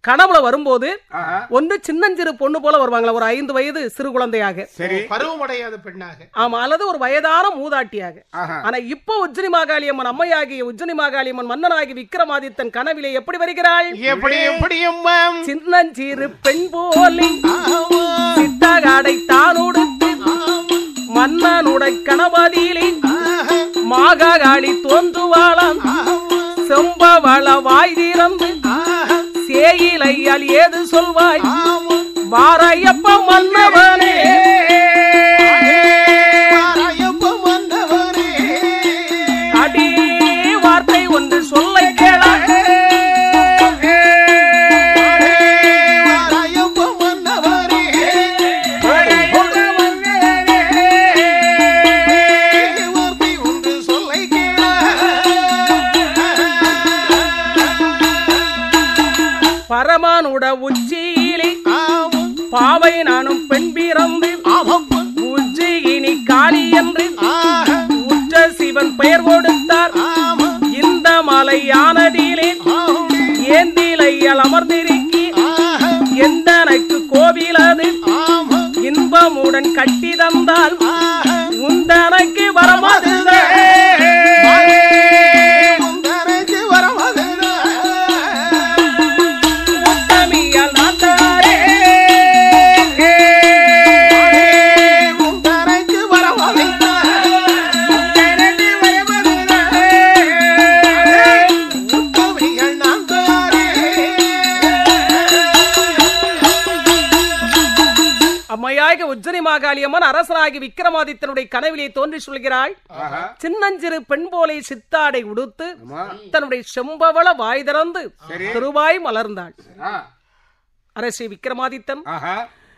கனவுல வரும்போது ஆஹா. ஒன்று சின்னஞ்சிறு பொண்ணு போல வருவாங்களா ஒரு ஐந்து வயது சிறு குழந்தையாக சரி பருவமடையாத பெண்ணாக ஆமா அல்லது ஒரு வயதான மூதாட்டியாக ஆஹா. ஆனா இப்போ உஜ்ஜினி மாகாளியம்மன் அம்மையாகிய உஜ்ஜினி மாகாளியம்மன் மன்னனாகி விக்ரமாதித்தன் கனவிலே எப்படி வருகிறாள் எப்படி எப்படி அம்மா சின்னஞ்சிறு பெண் போலி சித்தகாடை தான் உடுத்து மன்னனுடை கணபதியிலே மாகாளி தோன்றுவாளாம் செம்பவள வாய் திறந்து சேயிலையால் ஏது சொல்வாய் வாரையப்ப மன்னவனே அடி வார்த்தை ஒன்று சொல்லை கேளா பரமானுட உச்சியிலே பாவை நானும் பெண் பிறந்து உஜ்ஜயினி காளி என்று உற்ற சிவன் பெயர் கொடுத்தார் இந்த மலையானதிலே ஏந்திலையால் அமர்ந்திருக்கி எந்தனக்கு கோவிலது இன்பமுடன் கட்டி தந்தால் உந்தனக்கு வரமது உத்தமியால் நான் தாரே அம்மையாக உஜ்ஜனி மாகாளியம்மன் அரசனாகி விக்ரமாதித்தனுடைய கனவிலே தோன்றி சொல்கிறாள் ஆஹா. சின்னஞ்சிறு பெண் போலே சித்தாடை உடுத்து ஆமா. தன்னுடைய செம்பவள வாய் திறந்து சரி. திருவாய் மலர்ந்தாள் ஆ. அரசி விக்ரமாதித்தன் ஆஹா.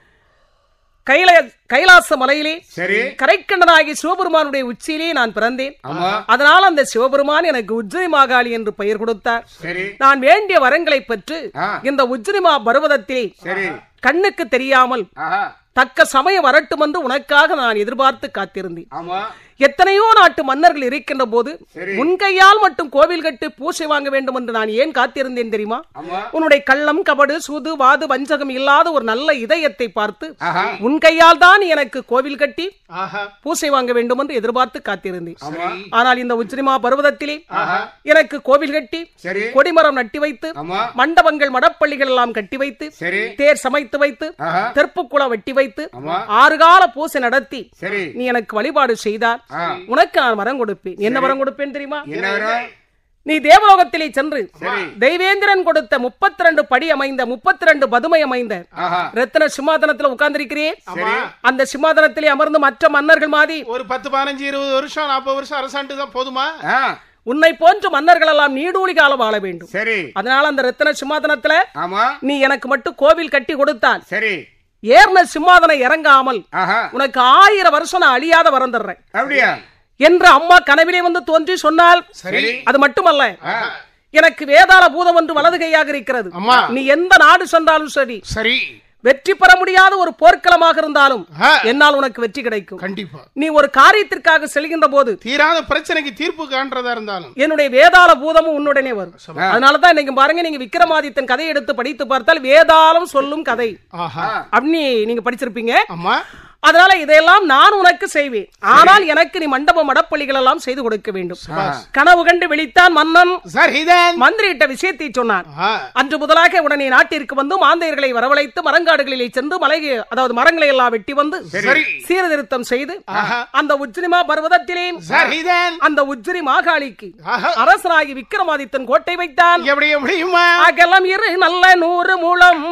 கைல கைலாச மலையிலே சரி கரைக்கண்டனாகி சிவபெருமானுடைய உச்சியிலே நான் பிறந்தேன் ஆமா அதனால் அந்த சிவபெருமான் எனக்கு உஜ்ஜனி மாகாளி என்று பெயர் கொடுத்தார் சரி நான் வேண்டிய வரங்களை பெற்று ஆ. இந்த உஜ்ஜனிமா பருவதத்திலே சரி கண்ணுக்கு தெரியாமல் ஆஹா தக்க சமயம் வரட்டும் என்று உனக்காக நான் எதிர்பார்த்து காத்திருந்தேன் ஆமா எத்தனையோ நாட்டு மன்னர்கள் இருக்கின்ற போது சரி. உன் கையால் மட்டும் கோவில் கட்டி பூசை வாங்க வேண்டும் என்று நான் ஏன் காத்திருந்தேன் தெரியுமா ஆமா உன்னுடைய கள்ளம் கபடு சூது வாது வஞ்சகம் இல்லாத ஒரு நல்ல இதயத்தை பார்த்து ஆஹா உன் கையால் தான் எனக்கு கோவில் கட்டி ஆஹா பூசை வாங்க வேண்டும் என்று எதிர்பார்த்து காத்திருந்தேன் ஆமா ஆனால் இந்த உச்சினிமா பருவதத்திலே ஆஹா எனக்கு கோவில் கட்டி சரி கொடிமரம் நட்டி வைத்து ஆமா மண்டபங்கள் மடப்பள்ளிகள் எல்லாம் கட்டி வைத்து சரி தேர் சமைத்து வைத்து ஆஹா தெற்புக்குளம் வெட்டி வைத்து ஆமா ஆறு கால பூசை நடத்தி சரி நீ எனக்கு வழிபாடு செய்தால் ஆ உனக்கு நான் வரம் கொடுப்பேன் என்ன வரம் கொடுப்பேன் தெரியுமா என்ன வரும் நீ தேவலோகத்திலே சென்று சரி. தெய்வேந்திரன் கொடுத்த முப்பத்தி ரெண்டு படி அமைந்த முப்பத்தி ரெண்டு பதுமை அமைந்த ஆஹா ரத்ன சிம்மாதனத்துல உட்கார்ந்திருக்கிறே ஆமா அந்த சிம்மாதனத்திலே அமர்ந்து மற்ற மன்னர்கள் மாதிரி ஒரு பத்து பதினஞ்சு இருபது வருஷம் நாற்பது வருஷம் அரசாண்டு தான் போதுமா ஆ உன்னை போன்ற மன்னர்கள் எல்லாம் நீடூழி காலம் வாழ வேண்டும் சரி அதனால அந்த ரத்ன சிம்மாதனத்துல ஆமா நீ எனக்கு மட்டும் கோவில் கட்டி கொடுத்தால் சரி ஏர்ன சிம்மாதனம் இறங்காமல் ஆஹா உனக்கு ஆயிரம் வருஷம் நான் அழியாத வரம் தர்றேன் அப்படியா என்று அம்மா கனவிலே வந்து தோன்றி சொன்னால் சரி அது மட்டுமல்ல ஆ எனக்கு வேதாள பூதம் ஒன்று வலது கையாக இருக்கிறது அம்மா. நீ எந்த நாடு சென்றாலும் சரி சரி வெற்றி பெற முடியாத ஒரு போர்க்களமாக இருந்தாலும் ஆ, என்னால் உனக்கு வெற்றி கிடைக்கும் கண்டிப்பா நீ ஒரு காரியத்திற்காக செல்கின்ற போது தீராத பிரச்சனைக்கு தீர்ப்பு காண்றதா இருந்தாலும் என்னுடைய வேதாள பூதமும் உன்னுடனே வரும் அதனாலதான் இன்னைக்கு பாருங்க நீங்க விக்ரமாதித்தன் கதையை எடுத்து படித்து பார்த்தால் வேதாளம் சொல்லும் கதை ஆஹா அப்படின்னு நீங்க படிச்சிருப்பீங்க அம்மா அதனால இதையெல்லாம் நான் உனக்கு செய்வேன் ஆனால் எனக்கு நீ மண்டப மடப்பள்ளிகள் எல்லாம் செய்து கொடுக்க வேண்டும் கனவு கண்டு விழித்தான் மன்னன் சரிதான் மந்திரியிட்ட விஷயத்தை சொன்னார் ஆஹா அன்று முதலாக உடனே நாட்டிற்கு வந்து மாந்தையர்களை வரவழைத்து மரங்காடுகளிலே சென்று மலை அதாவது மரங்களை எல்லாம் வெட்டி வந்து சரி சீர்திருத்தம் செய்து ஆஹா அந்த உஜ்ஜினிமா பர்வதத்திலே சரிதான் அந்த உஜ்ஜினி மாகாளிக்கு ஆஹா அரசனாகி விக்ரமாதித்தன் கோட்டை வைத்தான் எப்படி எப்படியுமா அகலம் இரு நல்ல நூறு மூலம்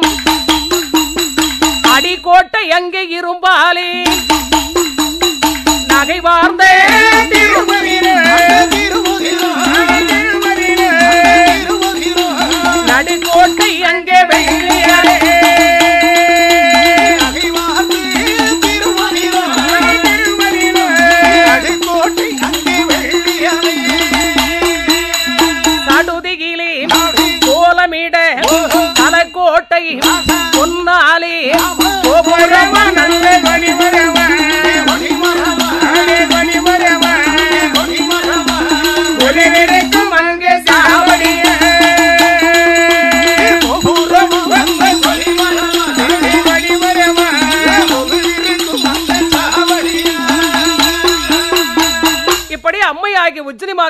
அடிக்கோட்டை எங்கே இரும்பாலே நகை வார்ந்த நடுக்கோட்டை எங்கே வெள்ளியாலே சடுதியிலே கோலமிட தலக்கோட்டை பொன்னாலே கோபுரமா நல்ல ஒளிவிருக்கும் அங்கே சாவடிய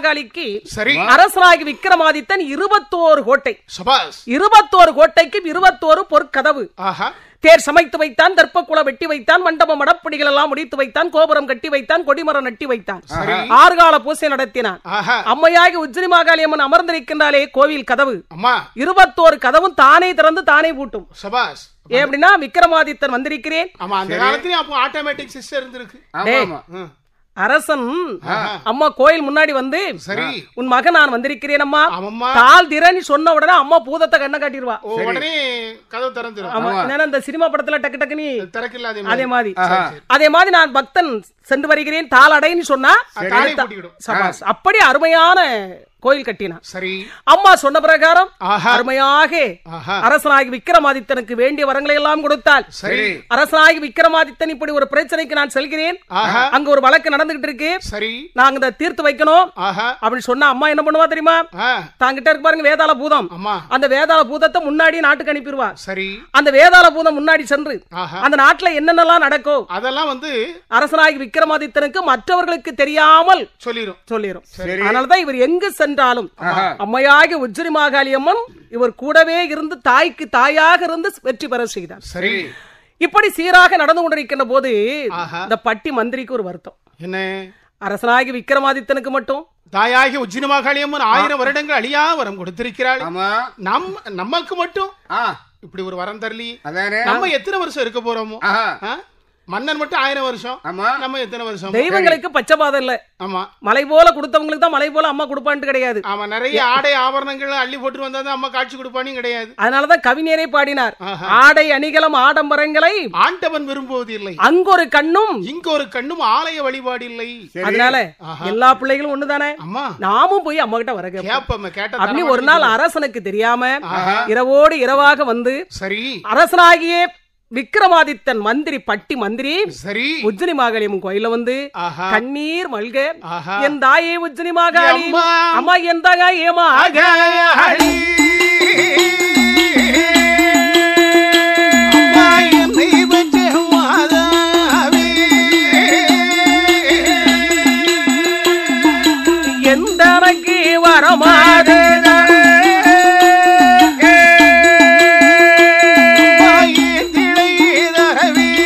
மாகாளிக்கு சரி அரசனாகி விக்ரமாதித்தன் இருபத்தோரு கோட்டை சபாஸ் இருபத்தோரு கோட்டைக்கும் இருபத்தோரு பொற்கதவு ஆஹா தேர் சமைத்து வைத்தான் தர்ப்பக்குள வெட்டி வைத்தான் மண்டபம் மடப்படிகள் எல்லாம் முடித்து வைத்தான் கோபுரம் கட்டி வைத்தான் கொடிமரம் நட்டி வைத்தான் ஆறுகால பூசை நடத்தினான் ஆஹா அம்மையாகி உஜ்ஜினி மாகாளி அம்மன் அமர்ந்திருக்கின்றாலே கோவில் கதவு அம்மா இருபத்தோரு கதவும் தானே திறந்து தானே பூட்டும் சபாஸ் ஏன் அப்படின்னா விக்ரமாதித்தன் வந்திருக்கிறேன் ஆமா அந்த காலத்துலயும் அப்போ ஆட்டோமேட்டிக் சிஸ்டம் இருந்திருக்கு ஆமா டேய். ஆமா ம். அரசன் அம்மா கோயில் முன்னாடி வந்து சரி உன் மகன் நான் வந்திருக்கிறேன் அம்மா ஆமாம்மா தால் திறன்னு சொன்ன உடனே அம்மா பூதத்தை கண்ணை காட்டிடுவா ஓ, உடனே கதவு திறந்துரும் ஆமா ஏன்னா இந்த சினிமா படத்துல டக்கு டக்குனி திறக்கல அதே அதே மாதிரி மாதிரி அதே மாதிரி நான் பக்தன் சென்று வருகிறேன் தாள் அடைன்னு சொன்னா தாலி பூட்டிக்கிடும் சபாஸ் அப்படி அருமையான கோயில் கட்டினான் சரி அம்மா சொன்ன பிரகாரம் ஆஹா அருமையாக ஆஹா அரசனாகி விக்ரமாதித்தனுக்கு வேண்டிய வரங்களை எல்லாம் கொடுத்தாள் சரி அரசனாகி விக்ரமாதித்தன் இப்படி ஒரு பிரச்சனைக்கு நான் செல்கிறேன் ஆஹா அங்க ஒரு வழக்கு நடந்துகிட்டு இருக்கு சரி நாங்க இந்த தீர்த்து வைக்கணும் ஆஹா அப்படி சொன்னா அம்மா என்ன பண்ணுவா தெரியுமா ஆ தாங்கிட்ட இருக்கு பாருங்க வேதாள பூதம் அம்மா அந்த வேதாள பூதத்தை முன்னாடி நாட்டுக்கு அனுப்பிடுவா சரி அந்த வேதாள பூதம் முன்னாடி சென்று ஆஹா அந்த நாட்டுல என்னென்னலாம் நடக்கும் அதெல்லாம் வந்து அரசனாகி விக்ரமாதித்தனுக்கு மற்றவர்களுக்கு தெரியாமல் சொல்லிரும் சொல்லிடும் சரி. அதனாலதான் இவர் எங்கு சென்றாலும் ஆஹா. அம்மையாகி உஜ்ஜினி மாகாளி அம்மன் இவர் கூடவே இருந்து தாய்க்கு தாயாக இருந்து வெற்றி பெற செய்தார் சரி இப்படி சீராக நடந்து கொண்டிருக்கின்ற போது ஆஹா. இந்த பட்டி மந்திரிக்கு ஒரு வருத்தம் என்ன அரசனாகி விக்ரமாதித்தனுக்கு மட்டும் தாயாகி உஜ்ஜினி மாகாளியம்மன் ஆயிரம் வருடங்கள் அழியா வரம் கொடுத்திருக்கிறாள் ஆமா நம் நமக்கு மட்டும் ஆ இப்படி ஒரு வரம் தரலி அதானே நம்ம எத்தனை வருஷம் இருக்க போறோமோ ஆஹா ஆ? மன்னன் மட்டும் ஆயிரம் வருஷம் ஆமா நம்ம எத்தனை வருஷம் தெய்வங்களுக்கு பச்சைபாதம் இல்ல ஆமா மலை போல கொடுத்தவங்களுக்கு தான் மலை போல அம்மா கொடுப்பான்ட்டு கிடையாது ஆமா நிறைய ஆடை ஆபரணங்கள் அள்ளி போட்டு வந்தா தான் அம்மா காட்சி கொடுப்பானு கிடையாது அதனாலதான் கவிஞரே பாடினார் ஆஹா. ஆடை அணிகலம் ஆடம்பரங்களை ஆண்டவன் விரும்புவது இல்லை அங்கொரு கண்ணும் இங்க ஒரு கண்ணும் ஆலய வழிபாடு இல்லை சரி. அதனால ஆஹா. எல்லா பிள்ளைகளும் ஒண்ணுதானே அம்மா நாமும் போய் அம்மா கிட்ட வர கேட்போம். கேப்ப கேட்ட அப்படி தரமா ஒரு நாள் அரசனுக்கு தெரியாம ஆஹா. இரவோடு இரவாக வந்து சரி அரசனாகிய விக்ரமாதித்தன் மந்திரி பட்டி மந்திரி சரி உஜ்ஜினி மாகாளியம்மன் கோயில வந்து ஆஹா கண்ணீர் மல்க ஆஹா என் தாயே உஜ்ஜினி மாகாளி அம்மா. அம்மா என் தாங்க ஏமா அகழி. அம்மா என்னை வச்ச மாதாவே. எந்த எனக்கு வரமாறு அம்மா என் திளை தர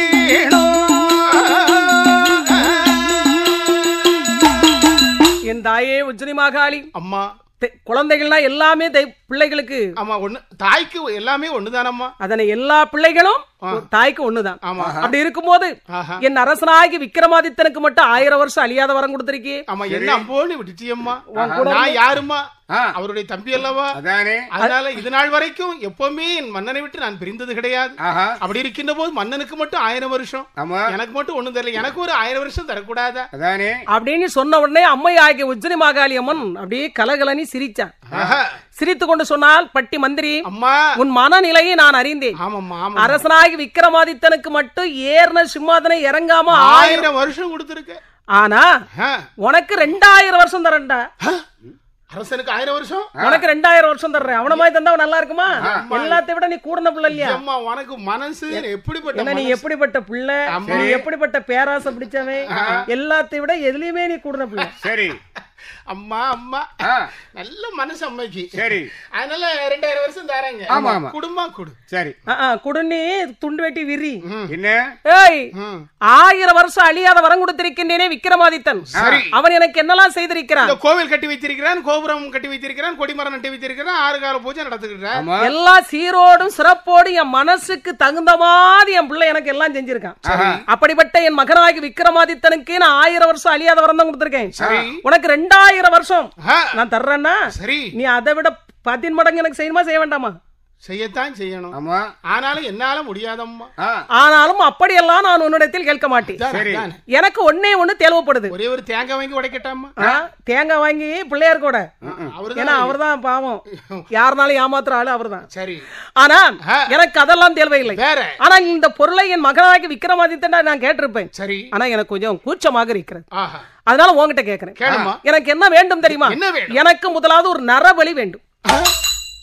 வேணும். என் தாயே உஜ்ஜினி மாகாளி அம்மா தெ- குழந்தைகள்னா எல்லாமே தெய்- பிள்ளைகளுக்கு ஆமா ஒண்ணு தாய்க்கு எல்லாமே ஒண்ணுதானம்மா அதனை எல்லா பிள்ளைகளும் ஒரு தாய்க்கு ஒண்ணுதான் ஆமா அப்படி இருக்கும்போது ஆஹா என் அரசனாகி விக்ரமாதித்தனுக்கு மட்டும் ஆயிரம் வருஷம் அழியாத வரம் கொடுத்திருக்கே ஆமா என்ன அம்போன்னு விட்டுச்சியம்மா கூட நான் யாரும்மா ஆ அவருடைய தம்பி அல்லவா அதானே அதனால இது நாள் வரைக்கும் எப்பவுமே என் மன்னனை விட்டு நான் பிரிந்தது கிடையாது ஆஹா அப்படி இருக்கின்ற போது மன்னனுக்கு மட்டும் ஆயிரம் வருஷம் ஆமா எனக்கு மட்டும் ஒண்ணும் தெரியல எனக்கு ஒரு ஆயிரம் வருஷம் தரக்கூடாதா அதானே அப்படின்னு சொன்ன உடனே அம்மை ஆகிய உஜ்ஜினி மாகாளி அம்மன் அப்படியே கலகலனி சிரிச்சான் ஆஹா. சிரித்து கொண்டு சொன்னால் பட்டி மந்திரி அம்மா உன் மனநிலையை நான் அறிந்தேன் ஆமாம்மா ஆமா அரசனாகி விக்ரமாதித்தனுக்கு மட்டும் ஏறின சிம்மாதனை இறங்காம ஆயிரம் ஆயிரம் வருஷம் கொடுத்துருக்க ஆனா உனக்கு ரெண்டாயிரம் வருஷம் தரேன்டா அரசனுக்கு ஆயிரம் வருஷம் உனக்கு ரெண்டாயிரம் வருஷம் தர்றேன் அவன மாதிரி தந்தா நல்லா இருக்குமா எல்லாத்தை விட நீ கூடன பிள்ளை இல்லையா அம்மா உனக்கு மனசு எப்படிப்பட்ட என்ன நீ மனசு? எப்படிப்பட்ட பிள்ளை ஆமா. நீ எப்படிப்பட்ட பேராசை பிடிச்சவன் எல்லாத்தை விட எதுலயுமே நீ கூடன பிள்ளை சரி அம்மா அம்மா ஆ நல்ல மனசு அம்மைக்கு சரி அதனால ரெண்டாயிரம் வருஷம் தராங்க ஆமா, ஆமா. குடும்பம் குடு சரி ஆ, ஆ, குடுனி துண்டு வெட்டி விரி என்ன ஏய் ம். ஆயிரம் வருஷம் அழியாத வரம் கொடுத்திருக்கின்றேனே விக்ரமாதித்தன் சரி. அவன் எனக்கு என்னெல்லாம் செய்திருக்கிறான் இந்த கோவில் கட்டி வைத்திருக்கிறான் கோபுரம் கட்டி வைத்திருக்கிறான் கொடிமரம் நட்டி வைத்திருக்கிறான் ஆறு கால பூஜை நடத்துக்கிறான் ஆமா எல்லா சீரோடும் சிறப்போடும் என் மனசுக்கு தகுந்த மாதிரி என் பிள்ளை எனக்கு எல்லாம் செஞ்சிருக்கான் ஆஹா. அப்படிப்பட்ட என் மகனாகி விக்ரமாதித்தனுக்கு நான் ஆயிரம் வருஷம் அழியாத வரம் தான் கொடுத்திருக்கேன் சரி உனக்கு ரெண்டாயிரம் வருஷம் ஆ, நான் தர்றேன்னா சரி நீ அதை விட பதின் மடங்கு எனக்கு செய்யணுமா செய்ய வேண்டாமா செய்யத்தான் செய்யணும் ஆமா ஆனாலும் என்னால முடியாதம்மா ஆ ஆனாலும் அப்படியெல்லாம் நான் உன்னிடத்தில் கேட்க மாட்டேன் இதானே, சரி. இதானே. எனக்கு ஒன்னே ஒண்ணு தேவைப்படுது ஒரே ஒரு தேங்காய் வாங்கி உடைக்கட்டாமா ஆ, தேங்காய் வாங்கி பிள்ளையார் கூட அவருதான் ஏன்னா அவர்தான் பாவம் யாருனாலும் ஏமாத்துற ஆளு அவர்தான் சரி ஆனா ஆ. எனக்கு அதெல்லாம் தேவையில்லை வேற ஆனா இந்த பொருளை என் மகனாகி விக்ரமாதித்தன் நான் கேட்டிருப்பேன் சரி ஆனா எனக்கு கொஞ்சம் கூச்சமாக இருக்கிறது ஆஹா அதனால உன்கிட்ட கேக்குறேன் கேளுமா எனக்கு என்ன வேண்டும் தெரியுமா என்ன வேணும் எனக்கு முதலாவது ஒரு நரபலி வேண்டும் ஆ?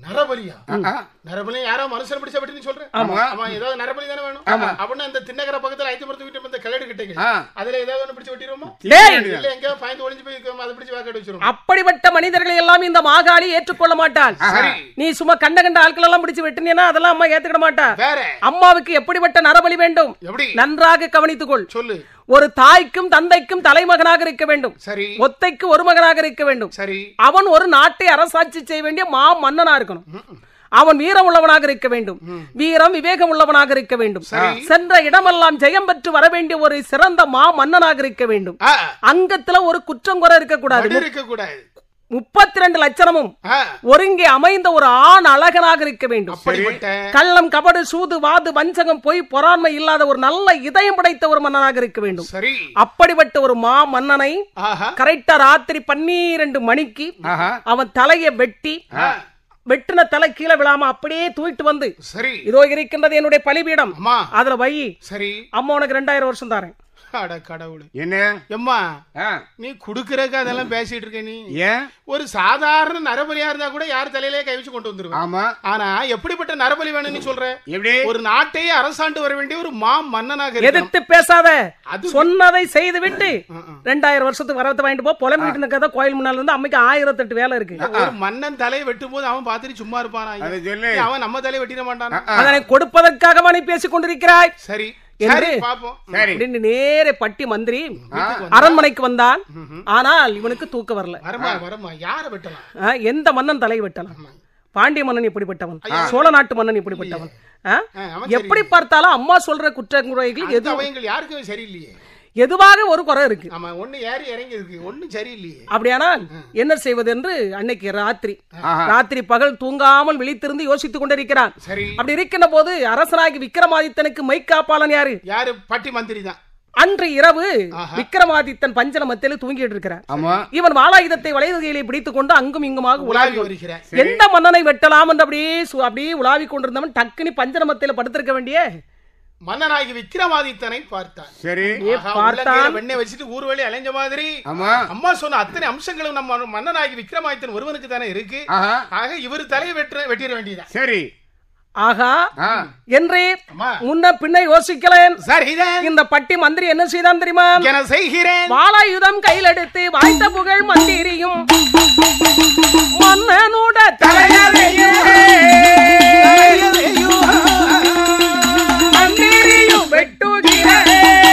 நரபலியா ஆ, நரபலி யாரோ மனுஷன் பிடிச்ச வெட்டின்னு சொல்றேன் ஆமா. ஆமா ஏதாவது நரபலி தானே வேணும் அப்படின்னா அந்த திண்ணகர பக்கத்துல ஐத்தமரத்து வீட்டு இந்த கிளடு கிட்டே ஆ. அதுல ஏதாவது ஒண்ணு பிடிச்சு வெட்டிடுவோமா டேய் இல்ல எங்கேயாவது பாய்ந்து ஒளிஞ்சு போய் இருக்கோம், அதை பிடிச்சு வாக்காடு வச்சிருவோம் அப்படிப்பட்ட மனிதர்களை எல்லாம் இந்த மாகாளி ஏற்றுக்கொள்ள மாட்டாள் சரி நீ சும்மா கண்ட கண்ட ஆட்கள் எல்லாம் பிடிச்சு வெட்டினீன்னா அதெல்லாம் அம்மா ஏத்துக்கிட மாட்டா வேற அம்மாவுக்கு எப்படிப்பட்ட நரபலி வேண்டும் எப்படி நன்றாக கவனித்துக்கொள் சொல்லு ஒரு தாய்க்கும் தந்தைக்கும் தலைமகனாக இருக்க வேண்டும் சரி ஒத்தைக்கு ஒரு மகனாக இருக்க வேண்டும் சரி அவன் ஒரு நாட்டை அரசாட்சி செய்ய வேண்டிய மா மன்னனா இருக்கணும் அவன் வீரம் உள்ளவனாக இருக்க வேண்டும் வீரம் விவேகம் உள்ளவனாக இருக்க வேண்டும் சரி. சென்ற இடமெல்லாம் ஜெயம் பெற்று வர வேண்டிய ஒரு சிறந்த மா மன்னனாக இருக்க வேண்டும் ஆ, அங்கத்துல ஒரு குற்றம் குறை இருக்க கூடாது வடு இருக்க கூடாது முப்பத்தி ரெண்டு லட்சணமும் ஆ, ஒருங்கே அமைந்த ஒரு ஆண் அழகனாக இருக்க வேண்டும் அப்படிப்பட்ட கள்ளம் கபடு சூது வாது வஞ்சகம் பொய் பொறாண்மை இல்லாத ஒரு நல்ல இதயம் படைத்த ஒரு மன்னனாக இருக்க வேண்டும் சரி அப்படிப்பட்ட ஒரு மா மன்னனை ஆஹா கரெக்டா ராத்திரி பன்னிரண்டு மணிக்கு ஆஹா அவன் தலையை வெட்டி ஆ, வெட்டின தலை கீழே விழாம அப்படியே தூக்கிட்டு வந்து சரி இதோ இருக்கின்றது என்னுடைய பலிபீடம் அம்மா அதுல வை சரி அம்மா உனக்கு ரெண்டாயிரம் வருஷம் தாரேன் அட கடவுளே என்ன எம்மா ஆ, நீ குடுக்கறக்கு அதெல்லாம் பேசிட்டு இருக்க நீ ஏன் ஒரு சாதாரண நரபலியா இருந்தா கூட யார் தலையிலே கை வச்சு கொண்டு வந்துருவேன் ஆமா ஆனா எப்படிப்பட்ட நரபலி வேணும்னு சொல்ற எப்படி ஒரு நாட்டையே அரசாண்டு வர வேண்டிய ஒரு மா மன்னனாக இருக்கணும். எதிர்த்து பேசாத அது- சொன்னதை செய்து விட்டு ம், ம். ரெண்டாயிரம் வருஷத்துக்கு வரத்தை வாங்கிட்டு போ புலம்பிட்டு இருக்கத கோயில் முன்னால இருந்து அம்மைக்கு ஆயிரத்தெட்டு வேலை இருக்கு ஒரு மன்னன் தலையை வெட்டும் போது அவன் பார்த்துட்டு சும்மா இருப்பானா அதை சொல்லு அவன் நம்ம தலையை வெட்டிட மாட்டானா அதனை கொடுப்பதற்காக நீ பேசிக் கொண்டிருக்கிறாய் சரி என்று- சரி பாப்போம் சரி அப்படின்னு நேரே பட்டி மந்திரி வீட்டுக்கு அரண்மனைக்கு வந்தான் ஆனால் இவனுக்கு தூக்கம் வரல வரமா வரமா யார வெட்டலாம் ஆ, எந்த மன்னன் தலை வெட்டலாம் பாண்டிய மன்னன் எப்படிப்பட்டவன் சோழ நாட்டு மன்னன் எப்படிப்பட்டவன் ஆ? ஆ, அவன் எப்படி பார்த்தாலும் அம்மா சொல்ற குற்றங்குறைகள் அந்த எது அவயங்கள் யாருக்கும் சரியில்லையே எதுவாக ஒரு குறை இருக்கு ஆமா ஒண்ணு ஏறி இறங்கி இருக்கு ஒண்ணும் சரியில்லையே அப்படியானால் என்ன செய்வது என்று அன்னைக்கு ராத்திரி ஆஹா. ராத்திரி பகல் தூங்காமல் விழித்திருந்து யோசித்துக் கொண்டிருக்கிறான் சரி அப்படி இருக்கின்ற போது அரசனாகி விக்ரமாதித்தனுக்கு மைக்காப்பாளன் யாரு யாரு பட்டி மந்திரி தான் அன்று இரவு ஆஹா. விக்ரமாதித்தன் பஞ்சன மத்தியில தூங்கிட்டு இருக்கிறார் ஆமா இவன் வாளாயுதத்தை வலைதுகையிலே பிடித்துக் கொண்டு அங்கும் இங்குமாக உலாவி உலாவி வருகிறேன் எந்த மன்னனை வெட்டலாம் என்று அப்படியே சு- அப்படியே உலாவி கொண்டிருந்தவன் டக்குனி பஞ்சனமத்தில படுத்திருக்க வேண்டிய மன்னனாகி விக்ரமாதித்தனை பார்த்தான் சரி ஆஹா, பார்த்தான். உள்ளங்கையில வெண்ணெய் வச்சுட்டு ஊர்வழி அலைஞ்ச மாதிரி ஆமா அம்மா சொன்ன அத்தனை அம்சங்களும் நம்ம மன்னனாகி விக்ரமாதித்தன் ஒருவனுக்கு தானே இருக்கு ஆஹா ஆக இவர் தலையை வெட்ட வெட்டிட வேண்டியதான் சரி ஆகா ஆ என்றே அம்மா முன்ன பின்ன யோசிக்கலேன் சரிதான் இந்த பட்டி மந்திரி என்ன செய்தான் தெரியுமா என செய்கிறேன் வாளாயுதம் கையில் எடுத்து வாய்த்த புகழ் மந்திரியும் மன்னனோட தலையறையும் மந்திரியும் வெட்டுகிறேன்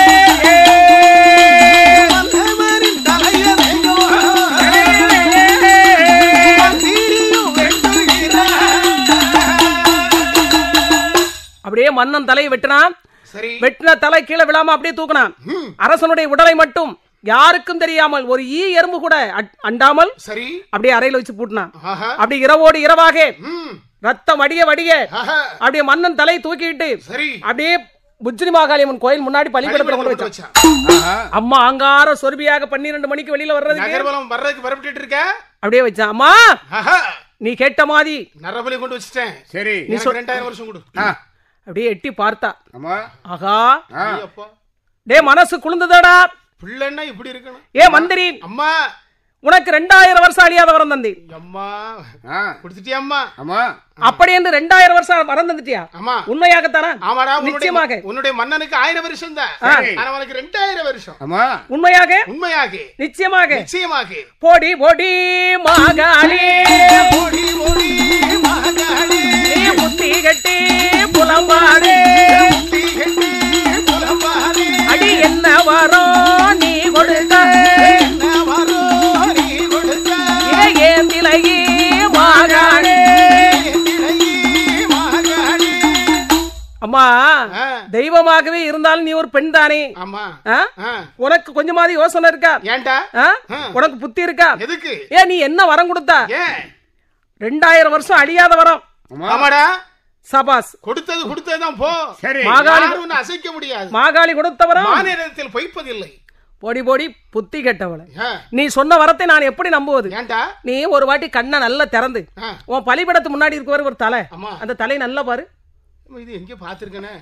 அப்படியே மன்னன் தலையை வெட்டினான் சரி வெட்டின தலை கீழே விழாம அப்படியே தூக்கினான் ம், அரசனுடைய உடலை மட்டும் யாருக்கும் தெரியாமல் ஒரு ஈ எறும்பு கூட அட்- அண்டாமல் சரி அப்படியே அறையில வச்சு பூட்டினான் ஆஹா அப்படி இரவோடு இரவாக ம், ரத்தம் வடிய வடிய ஆஹா அப்படியே மன்னன் தலை தூக்கிட்டு சரி அப்படியே புஜ்ரி மாகாளியம்மன் கோயில் முன்னாடி பள்ளிக்கூடத்துல கொண்டு கொண்டு வச்சான் வச்சான். ஆஹா அம்மா அங்கார சொர்பியாக பன்னிரெண்டு மணிக்கு வெளியில வர்றதுக்கு நகர்வலம் வர்றதுக்கு பரப்பிட்டு இருக்க அப்படியே வச்சான் அம்மா ஆஹா நீ கேட்ட மாதிரி நரபலி கொண்டு வச்சுட்டேன் சரி எனக்கு ரெண்டாயிரம் வருஷம் கொடு ஆ அப்படியே எட்டி பார்த்தா ஆமா ஆகா ஆ அப்பா டே மனசு குளிர்ந்ததடா பிள்ளைன்னா இப்படி இருக்கணும் ஏ மந்திரி அம்மா உனக்கு ரெண்டாயிரம் வருஷம் அழியாத வரம் தந்தி அம்மா ஆ கொடுத்துட்டியா அம்மா ஆமா அப்படி என்று ரெண்டாயிரம் வருஷம் வரம் தந்துட்டியா ஆமா உண்மையாகத்தானா ஆமாடா உன்னுடைய நிச்சயமாக. உன்னுடைய மன்னனுக்கு ஆயிரம் வருஷம் தான் சரி. ஆனா உனக்கு ரெண்டாயிரம் வருஷம் ஆமா உண்மையாக உண்மையாக நிச்சயமாக நிச்சயமாக போடி போடி மாகாளி ஓடி ஓடி மகாளே, நீ புத்தி கட்டி புலம்பாடு புத்தி கெட்டு புலம்பாதே, அடி என்ன வரம் நீ கொடுத்த என்ன வரோ நீ கொடுத்த ஏ ஏந்திலகி மாகாளி திரையே மகாளே. அம்மா ஆ, தெய்வமாகவே இருந்தாலும் நீ ஒரு பெண் தானே ஆமா ஆ? ஆ, உனக்கு கொஞ்சமாவது யோசனை இருக்கா ஏன்டா ஆ? ஆ. உனக்கு புத்தி இருக்கா எதுக்கு ஏ நீ என்ன வரம் கொடுத்தா ஏன் ரெண்டாயிரம் வருஷம் அழியாத வரம் ஆமா ஆமாடா சபாஸ் கொடுத்தது கொடுத்ததுதான் போ சரி மாகாளி யாரும் உன்னை அசைக்க முடியாது மாகாளி கொடுத்த வரம் மாநிலத்தில் பொய்ப்பதில்லை போடி போடி புத்தி கெட்டவள ஆ, நீ சொன்ன வரத்தை நான் எப்படி நம்புவது ஏன்டா நீ ஒரு வாட்டி கண்ணை நல்லா திறந்து ஆ, உன் பலிபடத்து முன்னாடி இருக்கவர் ஒரு தலை ஆமா அந்த தலை நல்லா பாரு இது எங்க பாத்துருக்கனே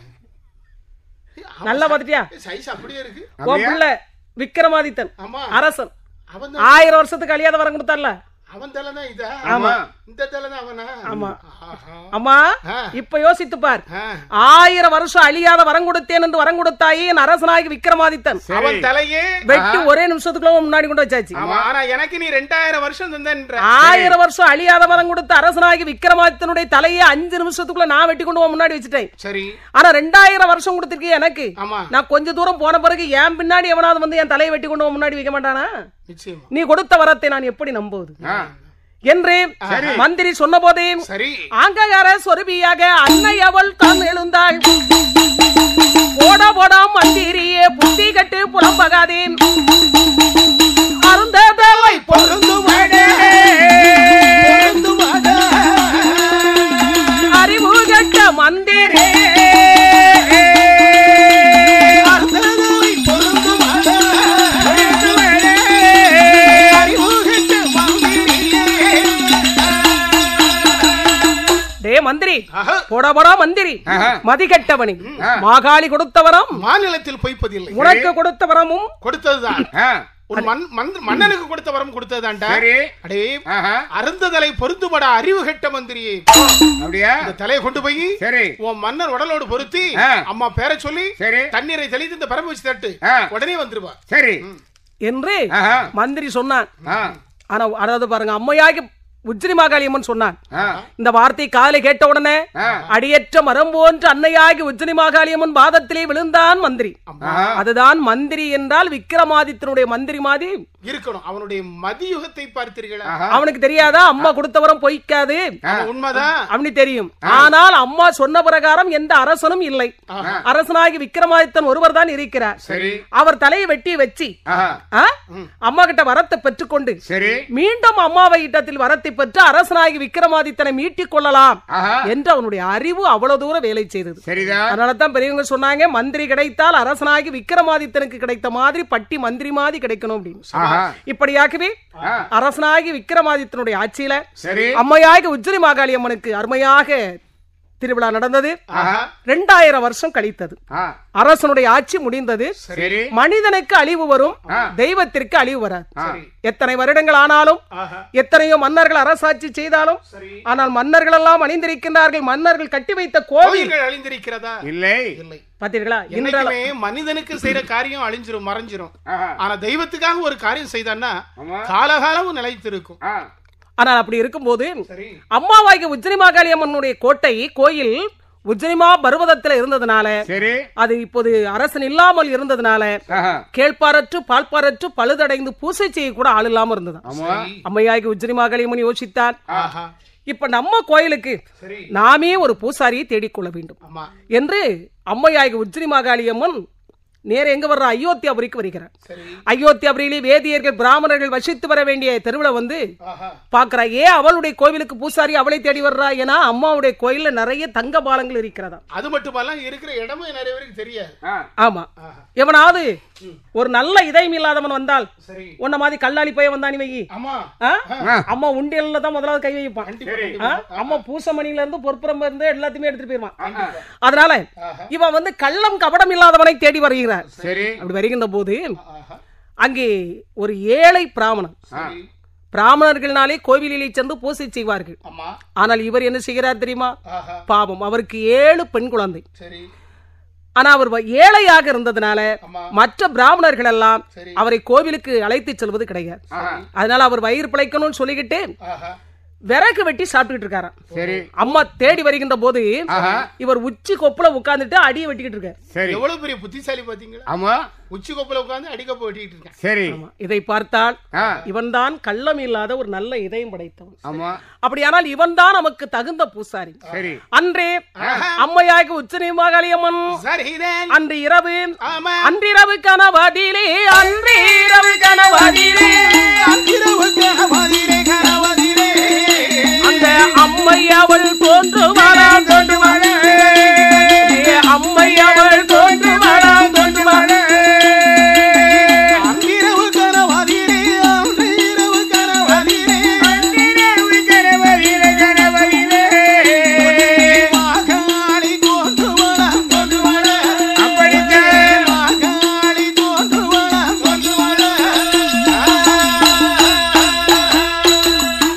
நல்லா பாத்துட்டியா சைஸ் அப்படியே இருக்கு உன் பிள்ளை விக்ரமாதித்தன் ஆமா அரசன் அவன் ஆயிரம் வருஷத்துக்கு அழியாத வரம் கொடுத்தார்ல அவன் தலை தான் இதா ஆமா. இந்த தலை தான் அவனா ஆமா. ஆஹா. அம்மா ஆ. இப்ப யோசித்து பார் ஆ. ஆயிரம் வருஷம் அழியாத வரம் கொடுத்தேன் என்று வரம் கொடுத்தாயே என் அரசனாகி விக்ரமாதித்தன் அவன் தலையே வெட்டி ஒரே நிமிஷத்துக்குள்ள உன் முன்னாடி கொண்டு வச்சாச்சு ஆமா ஆனா எனக்கு நீ ரெண்டாயிரம் வருஷம் தந்தன்ற ஆயிரம் வருஷம் அழியாத வரம் கொடுத்த அரசனாகி விக்ரமாதித்தனுடைய தலையை அஞ்சு நிமிஷத்துக்குள்ள நான் வெட்டி கொண்டு உன் முன்னாடி வச்சுட்டேன் சரி ஆனா ரெண்டாயிரம் வருஷம் கொடுத்திருக்கே எனக்கு ஆமா நான் கொஞ்ச தூரம் போன பிறகு என் பின்னாடி எவனாவது வந்து என் தலையை வெட்டி கொண்டு உன் முன்னாடி வைக்க மாட்டானா நிச்சயமா நீ கொடுத்த வரத்தை நான் எப்படி நம்புவது ஆ, என்று மந்திரி சொன்ன போதே சரி ஆங்ககார சொருபியாக அன்னை அவள் தான் எழுந்தாள் போட போடா மந்திரியே புத்தி கட்டு புலம்பகாதே அருந்ததலை பொருந்துமாடே பொருந்துமாடே அறிவு கட்ட மந்திரே அர்த்ததலை பொருந்துமாடே அறிவுகட்ட மந்திரியே. டே மந்திரி ஆஹா. போட போடா மந்திரி ஆஹா. மதிகெட்டவனி மாகாளி கொடுத்த வரம் மாநிலத்தில் பொய்ப்பதில்லை உனக்கு கொடுத்த வரமும் கொடுத்ததுதான் ஆ, ஒரு மண் மந்த்- மன்னனுக்கு கொடுத்த வரம் கொடுத்ததுதான்டா சரி அடே ஆஹா, அருந்ததலை பொருந்துபட அறிவு கெட்ட மந்திரியே அப்படியா இந்த தலையை கொண்டு போய் சரி உன் மன்னர் உடலோடு பொருத்தி ஆ. அம்மா பேரை சொல்லி சரி தண்ணீரை தெளித்து இந்த பரம்பு வச்சு தட்டு ஆ. உடனே வந்துருவா சரி என்று ஆஹா, மந்திரி சொன்னான் ஆ, ஆனா அதாவது பாருங்க அம்மையாகி உச்சினி மாகாளி அம்மன் சொன்னான் ஆ, இந்த வார்த்தை காலை கேட்ட உடனே ஆ. அடியற்ற மரம் போன்று அன்னையாகி உச்சினி மாகாளியம்மன் பாதத்திலே விழுந்தான் மந்திரி ஆஹா, அதுதான் மந்திரி என்றால் விக்ரமாதித்தனுடைய மந்திரி மாதிரி இருக்கணும் அவனுடைய மதியுகத்தை பார்த்தீர்களா ஆஹா, அவனுக்கு தெரியாதா அம்மா கொடுத்தவரம் பொய்க்காது அவன் உண்மைதான் அப்படி தெரியும் ஆனால் அம்மா சொன்ன பிரகாரம் எந்த அரசனும் இல்லை ஆஹா. அரசனாகி விக்ரமாதித்தன் ஒருவர் தான் இருக்கிறார் சரி அவர் தலையை வெட்டி வச்சு ஆஹா, ஆ? அம்மா கிட்ட வரத்தை பெற்றுக்கொண்டு சரி மீண்டும் அம்மாவை இடத்தில் வரத்தை பெற்று அரசனாகி விக்ரமாதித்தனை மீட்டிக் கொள்ளலாம் ஆஹா, என்று அவனுடைய அறிவு அவ்வளவு தூரம் வேலை செய்தது சரிதான் அதனால தான் பெரியவங்க சொன்னாங்க மந்திரி கிடைத்தால் அரசனாகி விக்ரமாதித்தனுக்கு கிடைத்த மாதிரி பட்டி மந்திரி மாதிரி கிடைக்கணும் அப்படின்னு ஆஹா, இப்படியாகவே ஆ, அரசனாகி விக்ரமாதித்தனுடைய ஆட்சியில சரி அம்மையாகி உஜ்ஜினி மாகாளி அம்மனுக்கு அருமையாக திருவிழா நடந்தது ஆஹா, ரெண்டாயிரம் வருஷம் கழித்தது ஆ, அரசனுடைய ஆட்சி முடிந்தது சரி மனிதனுக்கு அழிவு வரும் ஆ. தெய்வத்திற்கு அழிவு வராது சரி எத்தனை வருடங்கள் ஆனாலும் ஆஹா எத்தனையோ மன்னர்கள் அரசாட்சி செய்தாலும் சரி ஆனால் மன்னர்கள் எல்லாம் அணிந்திருக்கின்றார்கள் மன்னர்கள் கட்டி வைத்த கோவில் கோயில்கள் அழிந்திருக்கிறதா இல்லை இல்லை பாத்தீர்களா இன்றள என்னைக்குமே மனிதனுக்கு செய்யற காரியம் அழிஞ்சிரும் மறைஞ்சிரும் ஆஹா, ஆனா தெய்வத்துக்காக ஒரு காரியம் செய்தான்னா ஆமா காலகாலமும் நிலைத்திருக்கும் ஆ, ஆனால் அப்படி இருக்கும்போது சரி அம்மாவாகிய உஜ்ஜினி மாகாளி அம்மனுடைய கோட்டை கோயில் உஜ்ஜினிமா பர்வதத்துல இருந்ததுனால சரி அது இப்போது அரசன் இல்லாமல் இருந்ததுனால ஆஹா, கேழ்பாரற்று பால்பாரற்று பழுதடைந்து பூசை செய்ய கூட ஆள் இல்லாம இருந்தது ஆமா அம்மையாகி உஜ்ஜினி மாகாளி அம்மன் யோசித்தார் ஆஹா இப்ப நம்ம கோயிலுக்கு சரி நாமே ஒரு பூசாரியை தேடிக்கொள்ள வேண்டும் ஆமா என்று அம்மையாகி உஜ்ஜினி மாகாளி அம்மன் நேர எங்க வர்ற அயோத்தியாபுரிக்கு வருகிறார் சரி அயோத்தியாபுரியிலே வேதியர்கள் பிராமணர்கள் வசித்து வர வேண்டிய தெருவுல வந்து ஆஹா பாக்குறா ஏன் அவளுடைய கோவிலுக்கு பூசாரி அவளை தேடி வர்றா ஏன்னா அம்மாவுடைய கோயில்ல நிறைய தங்க பாலங்கள் இருக்கிறதா அது மட்டுமல்ல இருக்கிற இடமும் நிறைய பேருக்கு தெரியாது ஆ, ஆமா ஆஹா எவனாவது ஒரு நல்ல இதயம் இல்லாதவன் வந்தால் சரி உன்ன மாதிரி கல்லாளி பையன் வந்தானி வை ஆமா ஆ? ஆ, அம்மா உண்டியல்ல தான் முதலாவது கை வைப்பான் கண்டிப்பா சரி. கண்டிப்பா. ஆ? அம்மா பூசமணியில இருந்து பொற்புறம் இருந்து எல்லாத்தையுமே எடுத்துட்டு போயிருவான் ஆஹா, அதனால ஆஹா இவன் வந்து கள்ளம் கபடம் இல்லாதவனை தேடி வருகிறார் சரி அப்படி வருகின்ற போது ஆஹா அங்கே ஒரு ஏழை பிராமணன் சரி பிராமணர்கள்னாலே கோவிலிலே சென்று பூசை செய்வார்கள் ஆமா ஆனால் இவர் என்ன செய்கிறார் தெரியுமா ஆஹா பாவம் அவருக்கு ஏழு பெண் குழந்தை சரி ஆனா அவர் வ- ஏழையாக இருந்ததுனால ஆமா மற்ற பிராமணர்கள் எல்லாம் சரி அவரை கோவிலுக்கு அழைத்து செல்வது கிடையாது ஆஹா, அதனால அவர் வயிறு பிழைக்கணும்னு சொல்லிக்கிட்டு ஆஹா விறகு வெட்டி சாப்பிட்டுட்டு இருக்காராம் சரி அம்மா தேடி வருகின்ற போது ஆஹா இவர் உச்சி கொப்புல உட்கார்ந்துட்டு அடியை வெட்டிக்கிட்டு இருக்காரு சரி எவ்வளவு பெரிய புத்திசாலி பாத்தீங்களா ஆமா உச்சி கொப்புல உட்கார்ந்து அடிக்கப்பு வெட்டிட்டு இருக்கேன் சரி இதை பார்த்தால் ஆ இவன்தான் கள்ளம் இல்லாத ஒரு நல்ல இதயம் படைத்தவன் ஆமா அப்படியானால் இவன்தான் நமக்கு தகுந்த பூசாரி சரி அன்றே அம்மையாகி உச்சனி மகாளியம்மன் சரிதான் அன்று இரவு ஆமா அன்றிரவு கனவதிலே அன்றிரவு கனவதிலே அங்கிரவு கனவதிலே கனவதிலே அந்த அம்மை அவள் தோன்று வரா தோன்று வரா ஏ அம்மை அவள் தோன்று வரா தோன்று வரா அங்கிரவு கனவதிலே அன்றிரவு கனவதிலே மாகாளி தோன்று வர தோன்று வர அப்படித்தான் மாகாளி தோன்று வர தோன்று வர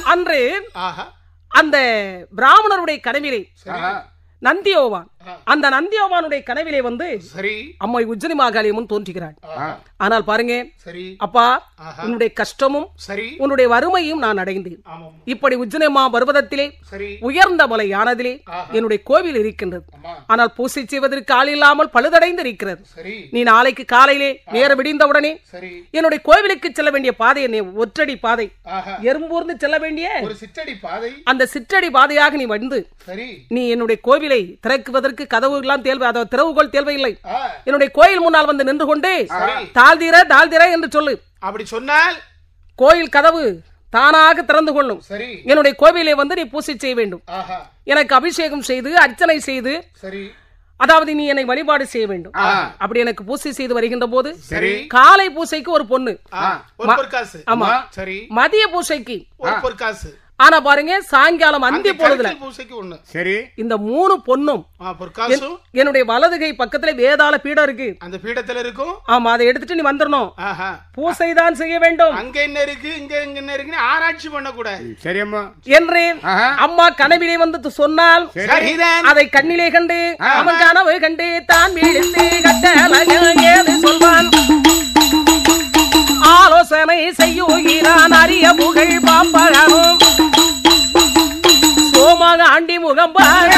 பிராமணருடைய கனவிலே ஆஹா. நந்தியோவான் அந்த நந்தியோவானுடைய கனவிலே வந்து சரி அம்மை உஜ்ஜனி மாகாளியமும் தோன்றுகிறாள் ஆ. ஆனால் பாருங்க சரி அப்பா ஆஹா. உன்னுடைய கஷ்டமும் சரி உன்னுடைய வறுமையும் நான் அடைந்தேன் ஆமாம் இப்படி உஜ்ஜனமா பர்வதத்திலே சரி உயர்ந்த மலையானதிலே என்னுடைய கோவில் இருக்கின்றது ஆமா ஆனால் பூசை செய்வதற்கு ஆள் இல்லாமல் பழுதடைந்து இருக்கிறது சரி நீ நாளைக்கு காலையிலே நேரம் விடிந்தவுடனே சரி என்னுடைய கோவிலுக்கு செல்ல வேண்டிய பாதை என்ன ஒற்றடி பாதை ஆஹா எறும்பூர்ந்து செல்ல வேண்டிய ஒரு சிற்றடி பாதை அந்த சிற்றடி பாதையாக நீ வந்து சரி நீ என்னுடைய கோவிலை திறக்குவதற்கு கதவு எல்லாம் தேல்வை அதாவது திறவுகோல் தேல்வையில்லை ஆ என்னுடைய கோயில் முன்னால் வந்து நின்று கொண்டு சரி தாழ்தீர தாழ்தீர என்று சொல்லு அப்படி சொன்னால் கோயில் கதவு தானாக திறந்து கொள்ளும் சரி என்னுடைய கோவிலை வந்து நீ பூசை செய்ய வேண்டும் ஆஹா எனக்கு அபிஷேகம் செய்து அர்ச்சனை செய்து சரி அதாவது நீ என்னை வழிபாடு செய்ய வேண்டும் ஆ. அப்படி எனக்கு பூசை செய்து வருகின்ற போது சரி காலை பூசைக்கு ஒரு பொண்ணு ஆ ஒரு பொற்காசு ஆமா சரி மதிய பூசைக்கு ஒரு பொற்காசு ஆனா பாருங்க சாயங்காலம் அந்தி பொழுதுல கருத்தில் பூசைக்கு ஒண்ணு சரி இந்த மூணு பொண்ணும் ஆ பொற்காசும் என்னுடைய வலது கை பக்கத்துல வேதாள பீடம் இருக்கு அந்த பீடத்துல இருக்கும் ஆமா அதை எடுத்துட்டு நீ வந்துடணும் ஆஹா பூசை தான் செய்ய வேண்டும் அங்க என்ன இருக்கு இங்க இங்க என்ன இருக்குன்னு ஆராய்ச்சி பண்ணக்கூடாது சரியம்மா என்று ஆஹா. அம்மா கனவிலே வந்து சொன்னால் சரிதான் அதை கண்ணிலே கண்டு அவன் கனவு கண்டு தான் விழித்து கட்டழகன் ஏது சொல்வான் ஆலோசனை செய்யுகிறான் அரிய புகழ் பாப்பகனும் சோமாக ஆண்டி முகம் பார்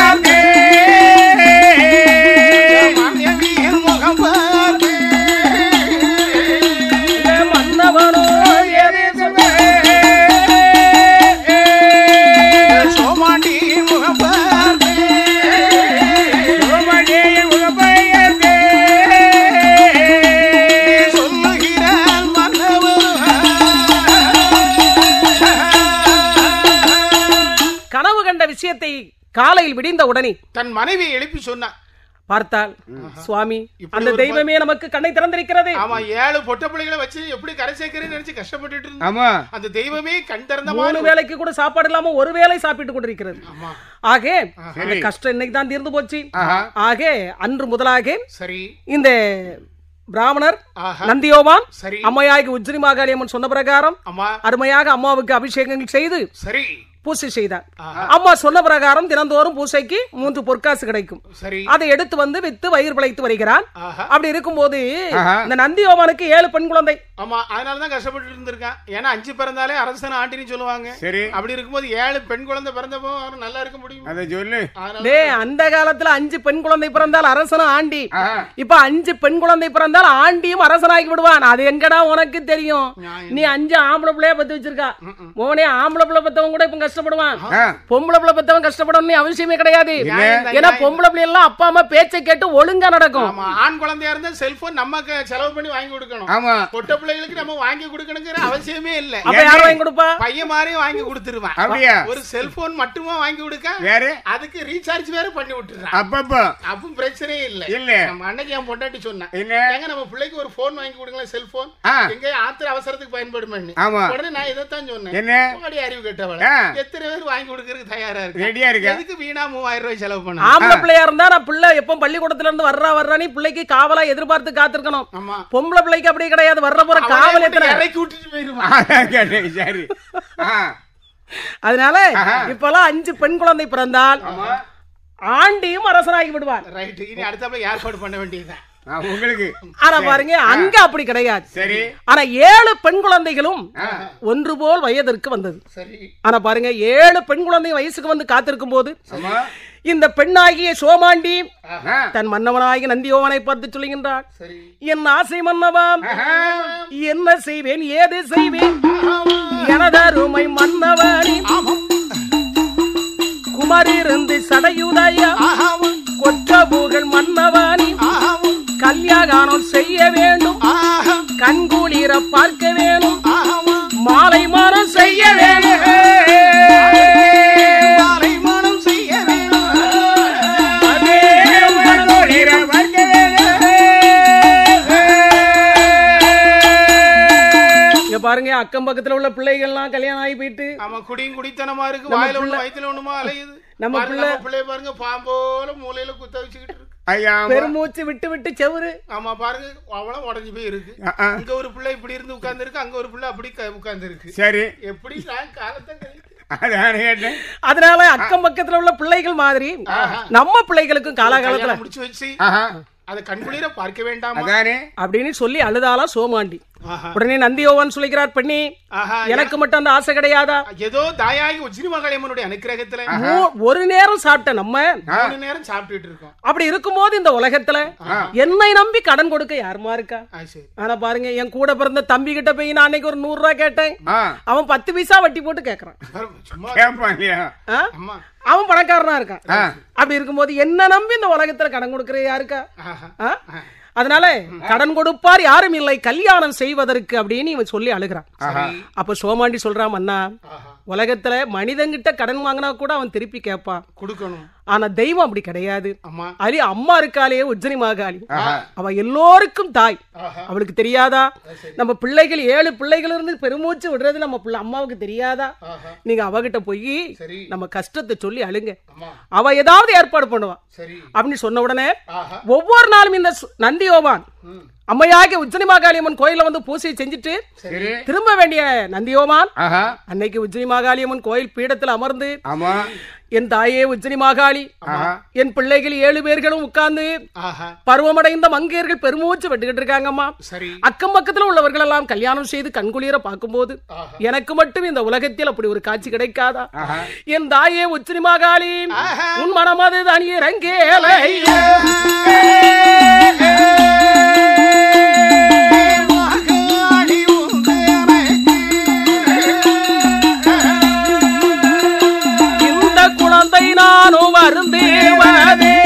மாதவியின் முகம் பார்த்து மன்னவனோ ஏது சோமாண்டியின் முகம் பார்த்து சொல்லுகிறான் கனவு கண்ட விஷயத்தை காலையில் விடிந்த உடனே தன் மனைவியை எழுப்பி சொன்னான் பார்த்தால் சுவாமி இப்படி அந்த ஒரு தெய்வமே நமக்கு கண்ணை திறந்திருக்கிறது ஆமா ஏழு பொட்ட பிள்ளைகளை வச்சு எப்படி கரை சேர்க்கிறேன்னு நினைச்சு கஷ்டப்பட்டுட்டு இருந்தான் ஆமா அந்த தெய்வமே கண் திறந்த மூணு மாதிரி வேளைக்கு கூட சாப்பாடு இல்லாம ஒரு வேளை சாப்பிட்டு கொண்டிருக்கிறது ஆமா ஆக அந்த சரி. கஷ்டம் இன்னைக்கு தான் தீர்ந்து போச்சு ஆஹா ஆக அன்று முதலாக சரி இந்த பிராமணர் ஆஹா நந்தியோவான் சரி அம்மையாகி உஜ்ஜினி மாகாளியம்மன் சொன்ன பிரகாரம் அம்மா அருமையாக அம்மாவுக்கு அபிஷேகங்கள் செய்து சரி பூசை செய்தார் ஆஹா. அம்மா சொன்ன பிரகாரம் தினந்தோறும் பூசைக்கு மூன்று பொற்காசு கிடைக்கும் சரி அதை எடுத்து வந்து வித்து வயிறு பிழைத்து வருகிறான் ஆஹா அப்படி இருக்கும்போது ஆஹா. இந்த நந்தியோவானுக்கு ஏழு பெண் குழந்தை ஆமா அதனால தான் கஷ்டப்பட்டு இருந்திருக்கான் ஏன்னா அஞ்சு பிறந்தாலே அரசன் ஆண்டின்னு சொல்லுவாங்க சரி அப்படி இருக்கும்போது ஏழு பெண் குழந்தை பிறந்தப்போ அவன் நல்லா இருக்க முடியும் அதை சொல்லு அதனால டே அந்த காலத்துல அஞ்சு பெண் குழந்தை பிறந்தால் அரசனும் ஆண்டி ஆஹா இப்ப அஞ்சு பெண் குழந்தை பிறந்தால் ஆண்டியும் அரசனாகி விடுவான் அது எங்கடா உனக்கு தெரியும் நியாயம். நீ அஞ்சு ஆம்பளை பிள்ளைய பத்து வச்சிருக்கா மோனே ஆம்பளை பிள்ளை பத்தவன் கூட இப்ப கஷ்டப்படுவான் ஆ பொம்பளை பிள்ளை பத்தவன் கஷ்டப்படணும்னு அவசியமே கிடையாது நியாயம் தான், ஏன்னா பொம்பளை பிள்ளை எல்லாம் அப்பா அம்மா பேச்சை கேட்டு ஒழுங்கா நடக்கும் ஆமா ஆண் குழந்தையா இருந்தா செல்போன் நமக்கு செலவு பண்ணி வாங்கி கொடுக்கணும் ஆமா பொட்ட பிள்ளைகளுக்கு நம்ம வாங்கி கொடுக்கணுங்கிற அவசியமே இல்ல அப்ப யார் வாங்கி கொடுப்பா பையன் மாதிரியும் வாங்கி கொடுத்துருவான் அப்படியா ஒரு செல்போன் மட்டுமா வாங்கி கொடுக்க வேற அதுக்கு ரீசார்ஜ் வேற பண்ணி விட்டுறான் அப்பப்போ அப்பவும் பிரச்சனையே இல்ல இல்ல. நம்ம அன்னைக்கு என் பொண்டாட்டி சொன்னேன் என்ன ஏங்க நம்ம பிள்ளைக்கு ஒரு போன் வாங்கி கொடுங்களேன் செல்போன் ஆ. எங்க ஆத்திர அவசரத்துக்கு பயன்படுமே ஆமா உடனே நான் இதைத்தான் சொன்னேன் என்ன உங்களுடைய அறிவு கெட்டவள ஆ. எத்தனை பேர் வாங்கி கொடுக்கறதுக்கு தயாரா இருக்கு ரெடியா இருக்க எதுக்கு வீணா மூவாயிரம் ரூபாய் செலவு பண்ண ஆம்பளை பிள்ளையா இருந்தா நான் பிள்ளை எப்போ பள்ளிக்கூடத்துல இருந்து வர்றா வர்றானி பிள்ளைக்கு காவலா எதிர்பார்த்து காத்திருக்கணும் ஆமா பொம்பளை பிள்ளைக்கு அப்படி கிடையாது வர்ற போற அவனே காவல் கொண்டு எத்தனை இறக்கி விட்டுட்டு போயிருவான் அதான் கேட்டேன் சரி ஆ அதனால இப்பெல்லாம் அஞ்சு பெண் குழந்தை பிறந்தால் ஆண்டியும் அரசனாகி விடுவான் ரைட் இனி அடுத்தாப்புல ஏற்பாடு பண்ண வேண்டியதுதான் ஆ, உங்களுக்கு ஆனா பாருங்க அங்க அப்படி கிடையாது சரி ஆனா ஏழு பெண் குழந்தைகளும் ஒன்று போல் வயதிற்கு வந்தது சரி ஆனா பாருங்க ஏழு பெண் குழந்தை வயசுக்கு வந்து காத்திருக்கும் போது ஆமா இந்த பெண்ணாகிய சோமாண்டி ஆ தன் மன்னவனாகி நந்தியோவனை பார்த்து சொல்லுகின்றார் சரி என் ஆசை மன்னவன் என்ன செய்வேன் ஏது செய்வேன் எனதருமை மன்னவனி குமரிருந்து சடையுடைய ஆஹாவும் கொற்ற புகழ் மன்னவனி ஆஹாவும் கல்யாணம் செய்ய வேண்டும் ஆஹா கண்குளிர பார்க்க வேணும் ஆஹாவும் மாலை மரம் செய்ய வேணும் மாலை மனம் செய்ய வேணும் இங்க பாருங்க அக்கம் பக்கத்துல உள்ள பிள்ளைகள்லாம் கல்யாணம் ஆகி போயிட்டு ஆமா குடியும் குடித்தனமா இருக்கு வாயில ஒண்ணு வயித்துல ஒண்ணுமா அலையுது நம்ம பாருங்க, பிள்ளை- நம்ம பிள்ளைய பாருங்க பாம்போல மூலையில குத்த வச்சுக்கிட்டு இருக்கு ஐயா ஆமா. பெருமூச்சு விட்டு விட்டு செவுரு ஆமா பாருங்க அவ்வளவு உடஞ்சு போய் இருக்கு ஆ, ஆ. இங்க ஒரு பிள்ளை இப்படி இருந்து உட்கார்ந்து இருக்கு அங்க ஒரு பிள்ளை அப்படி உட்கார்ந்து இருக்கு சரி எப்படி நான் காலத்தை கழிக்கிறேன்? அதானே கேட்டேன் அதனால அக்கம் பக்கத்துல உள்ள பிள்ளைகள் மாதிரி நம்ம பிள்ளைகளுக்கும் காலாகாலத்துல கல்யாணம் முடிச்சு வச்சு ஆஹா அதை கண்குளிர பார்க்க வேண்டாமா அதானே அப்படின்னு சொல்லி அழுதாலாம் சோமாண்டி ஆஹா. உடனே நந்தியோவான் சொல்லுகிறார் பெண்ணி ஆஹா எனக்கு மட்டும் அந்த ஆசை கிடையாதா ஏதோ தாயாகி உஜ்ஜினி மகாளியம்மனுடைய அனுக்கிரகத்துல மூ- ஒரு நேரம் சாப்பிட்ட நம்ம மூணு நேரம் சாப்பிட்டுட்டு இருக்கோம் அப்படி இருக்கும்போது இந்த உலகத்துல என்னை நம்பி கடன் கொடுக்க யாருமா இருக்கா ஆ, சரி ஆனா பாருங்க என் கூட பிறந்த தம்பி கிட்ட போய் நான் அன்னைக்கு ஒரு நூறு ரூபாய் கேட்டேன் ஆ அவன் பத்து பைசா வட்டி போட்டு கேக்குறான் பாரு, சும்மா கேட்பான் இல்லையா ஆ? அம்மா அவன் பணக்காரனா இருக்கான் ஆ. அப்படி இருக்கும்போது என்ன நம்பி இந்த உலகத்துல கடன் கொடுக்கறது யாருக்கா ஆஹா ஆ? அதனால கடன் கொடுப்பார் யாரும் இல்லை கல்யாணம் செய்வதற்கு அப்படின்னு இவன் சொல்லி அழுகிறான் சரி அப்ப சோமாண்டி சொல்றான் அண்ணா ஆஹா உலகத்துல மனிதங்கிட்ட கடன் வாங்கினா கூட அவன் திருப்பி கேட்பான் கொடுக்கணும் ஆனா தெய்வம் அப்படி கிடையாது அம்மா அலி அம்மா இருக்காளே உஜ்ஜனி மாகாளி ஆஹா அவ எல்லோருக்கும் தாய் ஆஹா அவளுக்கு தெரியாதா சரி. நம்ம பிள்ளைகள் ஏழு பிள்ளைகள் இருந்து பெருமூச்சு விடுறது நம்ம பிள்ளை அம்மாவுக்கு தெரியாதா ஆஹா நீங்க அவகிட்ட போய் சரி நம்ம கஷ்டத்தை சொல்லி அழுங்க அம்மா அவ ஏதாவது ஏற்பாடு பண்ணுவா சரி அப்படின்னு சொன்ன உடனே ஆஹா ஒவ்வொரு நாளும் இந்த சு- நந்தியோவான் ம் அம்மையாகிய உஜ்ஜனி மாகாளியம்மன் கோயில்ல வந்து பூசையை செஞ்சுட்டு சரி திரும்ப வேண்டிய நந்தியோவான் ஆஹா அன்னைக்கு உஜ்ஜனி மாகாளியம்மன் கோயில் பீடத்தில் அமர்ந்து ஆமா என் தாயே உஜ்ஜனி மாகாளி ஆஹா என் பிள்ளைகள் ஏழு பேர்களும் உட்கார்ந்து ஆஹா பருவமடைந்த மங்கையர்கள் பெருமூச்சு வெட்டுக்கிட்டு இருக்காங்கம்மா சரி அக்கம் பக்கத்துல உள்ளவர்கள் எல்லாம் கல்யாணம் செய்து கண்குளிர பார்க்கும்போது ஆஹா எனக்கு மட்டும் இந்த உலகத்தில் அப்படி ஒரு காட்சி கிடைக்காதா ஆஹா என் தாயே உச்சினி மாகாளி ஆஹா. உன் மனமது தான் இறங்கேலை மகாளி இந்த குழந்தை நானும் வருந்தேவதே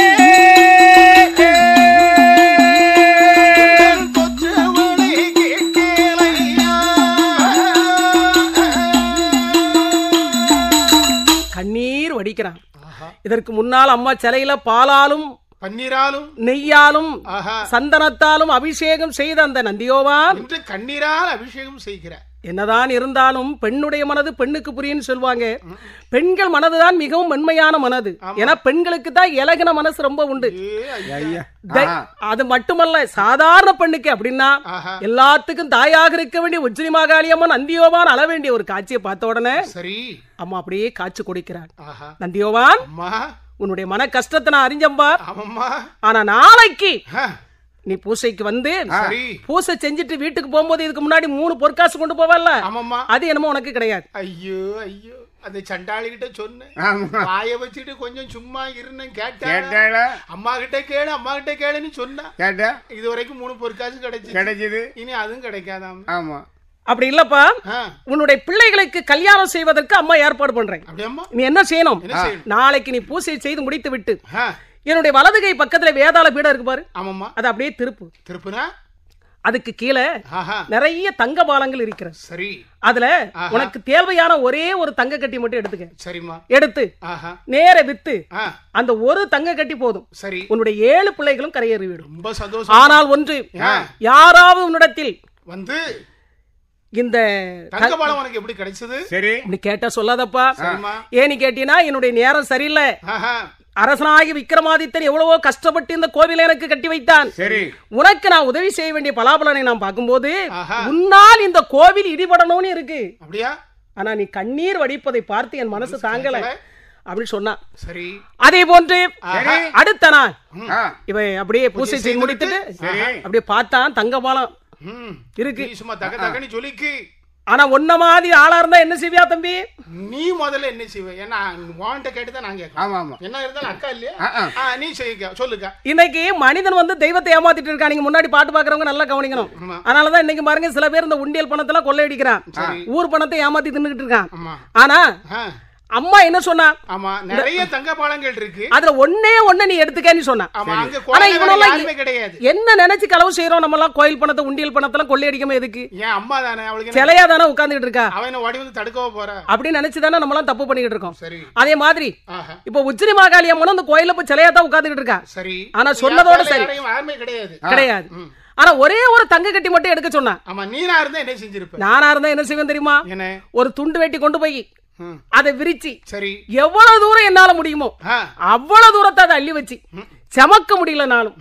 கண்ணீர் வடிக்கிறான் இதற்கு முன்னால் அம்மா சிலையில பாலாலும் பன்னீராலும் நெய்யாலும் ஆஹா சந்தனத்தாலும் அபிஷேகம் செய்த அந்த நந்தியோவான் என்று கண்ணீரால் அபிஷேகம் செய்கிறார் என்னதான் இருந்தாலும் பெண்ணுடைய மனது பெண்ணுக்கு புரியும்னு சொல்லுவாங்க பெண்கள் மனதுதான் மிகவும் மென்மையான மனது ஏன்னா பெண்களுக்கு தான் இலகின மனசு ரொம்ப உண்டு ஏ ஐயா. ஐயா தை- ஆஹா அது மட்டுமல்ல சாதாரண பெண்ணுக்கு அப்படின்னா ஆஹா எல்லாத்துக்கும் தாயாக இருக்க வேண்டிய உச்சினி மாகாளியம்மன் நந்தியோவான் அழ வேண்டிய ஒரு காட்சியை பார்த்த உடனே சரி அம்மா அப்படியே காட்சி கொடுக்கிறாள் ஆஹா நந்தியோவான் அம்மா உன்னுடைய மன கஷ்டத்தை நான் அறிஞ்சம்பா ஆமாம்மா ஆனா நாளைக்கு ஆ, நீ பூசைக்கு வந்து சரி பூசை செஞ்சுட்டு வீட்டுக்கு போகும்போது இதுக்கு முன்னாடி மூணு பொற்காசு கொண்டு போவல்ல ஆமாம்மா அது என்னமோ உனக்கு கிடையாது ஐயோ ஐயோ அந்த சண்டாளி கிட்ட சொன்னேன் ஆமா வாய வச்சுட்டு கொஞ்சம் சும்மா இருந்தேன் கேட்டா கேட்டாளா அம்மா கிட்ட கேளு அம்மா கிட்ட கேளுன்னு சொன்னா கேட்டா இது வரைக்கும் மூணு பொற்காசு கிடைச்சு கிடைச்சது இனி அதுவும் கிடைக்காதாம் ஆமா அப்படி இல்லப்பா ஆ, உன்னுடைய பிள்ளைகளுக்கு கல்யாணம் செய்வதற்கு அம்மா ஏற்பாடு பண்றேன் அப்படியாம்மா நீ என்ன செய்யணும் என்ன செய்யணும் நாளைக்கு நீ பூசை செய்து முடித்து விட்டு ஆ, என்னுடைய வலது கை பக்கத்துல வேதாள பீடம் இருக்கு பாரு ஆமாம்மா அது அப்படியே திருப்பு திருப்புனா அதுக்கு கீழே ஆஹா நிறைய தங்க பாலங்கள் இருக்கிறது சரி அதுல ஆஹா. உனக்கு தேவையான ஒரே ஒரு தங்க கட்டி மட்டும் எடுத்துக்க சரிம்மா எடுத்து ஆஹா நேர வித்து ஆ அந்த ஒரு தங்க கட்டி போதும் சரி உன்னுடைய ஏழு பிள்ளைகளும் கரையேறி விடும் ரொம்ப சந்தோஷம் ஆனால் ஒன்று ஆ, யாராவது உன்னிடத்தில் வந்து இந்த தங்கபாலம் உனக்கு எப்படி கிடைச்சது சரி நீ கேட்டா சொல்லாதப்பா சரிம்மா ஏன்னு கேட்டீங்கன்னா என்னுடைய நேரம் சரியில்லை ஆஹா அரசனாகி விக்ரமாதித்தன் எவ்வளவோ கஷ்டப்பட்டு இந்த கோவிலை எனக்கு கட்டி வைத்தான் சரி உனக்கு நான் உதவி செய்ய வேண்டிய பலாபலனை நான் பார்க்கும்போது ஆஹா. உன்னால் இந்த கோவில் இடிபடணும்னு இருக்கு அப்படியா ஆனா நீ கண்ணீர் வடிப்பதை பார்த்து என் மனசு தாங்கல அப்படின்னு சொன்னான் சரி அதே போன்று ஆஹா. அடுத்த நாள் ஆ இவன் அப்படியே பூசை செய்து முடித்துட்டு சரி அப்படியே பார்த்தான் தங்க பாலம் ம் இருக்கு நீ சும்மா தக தகன்னு சொல்லிக்கு ஆனா ஒன்ன மாதிரி ஆளா இருந்தா என்ன செய்வியா தம்பி நீ முதல்ல என்ன செய்வ ஏன்னா வாண்ட கேட்டு தான் நான் கேட்கறேன் ஆமா ஆமா என்ன இருந்தாலும் அக்கா இல்லையா ஆ, ஆ. ஆ, நீ செய்யுங்க சொல்லுக்கா இன்னைக்கு மனிதன் வந்து தெய்வத்தை ஏமாத்திட்டு இருக்கான் நீங்க முன்னாடி பாட்டு பாக்குறவங்க நல்லா கவனிக்கணும் ஆமா அதனாலதான் இன்னைக்கு பாருங்க சில பேர் இந்த உண்டியல் பணத்தெல்லாம் கொள்ளையடிக்கிறான் சரி. ஊர் பணத்தை ஏமாத்தி தின்னுகிட்டு இருக்கான் ஆமா ஆனா ஆ, அம்மா என்ன சொன்னா ஆமா நிறைய தங்க பாலங்கள் இருக்கு அதுல ஒன்னே ஒண்ணு நீ எடுத்துக்கன்னு சொன்னா ஆமா அங்க ஆனா கோயில்ல இவனெல்லாம் யாருமே கிடையாது என்ன நினைச்சு களவு செய்யறோம் நம்ம எல்லாம் கோயில் பணத்தை உண்டியல் பணத்தெல்லாம் கொள்ளையடிக்காம எதுக்கு என் அம்மா தானே அவளுக்கு என்ன- சிலையா தானே உட்கார்ந்துட்டு இருக்கா அவன் என்ன ஓடி வந்து தடுக்கவோ போறா அப்படின்னு நினைச்சு தானே நம்ம எல்லாம் தப்பு பண்ணிக்கிட்டு இருக்கோம் சரி அதே மாதிரி ஆஹா இப்போ உச்சினி மாகாளி அம்மனும் அந்த கோயில்ல போய் சிலையா தான் உட்கார்ந்துட்டு இருக்கா சரி ஆனா சொன்னதோட யார் சரி. யாரையும் யாருமே கிடையாது கிடையாது ம். ஆனா ஒரே ஒரு தங்க கட்டி மட்டும் எடுக்க சொன்னா ஆமா நீனா இருந்தா என்ன செஞ்சிருப்ப நானா இருந்தா என்ன செய்வேன் தெரியுமா என்ன ஒரு துண்டு வெட்டி கொண்டு போய் ம், அதை விரிச்சு சரி எவ்வளவு தூரம் என்னால முடியுமோ ஆ அவ்வளவு தூரத்தை அதை அள்ளி வச்சு செமக்க முடியலனாலும்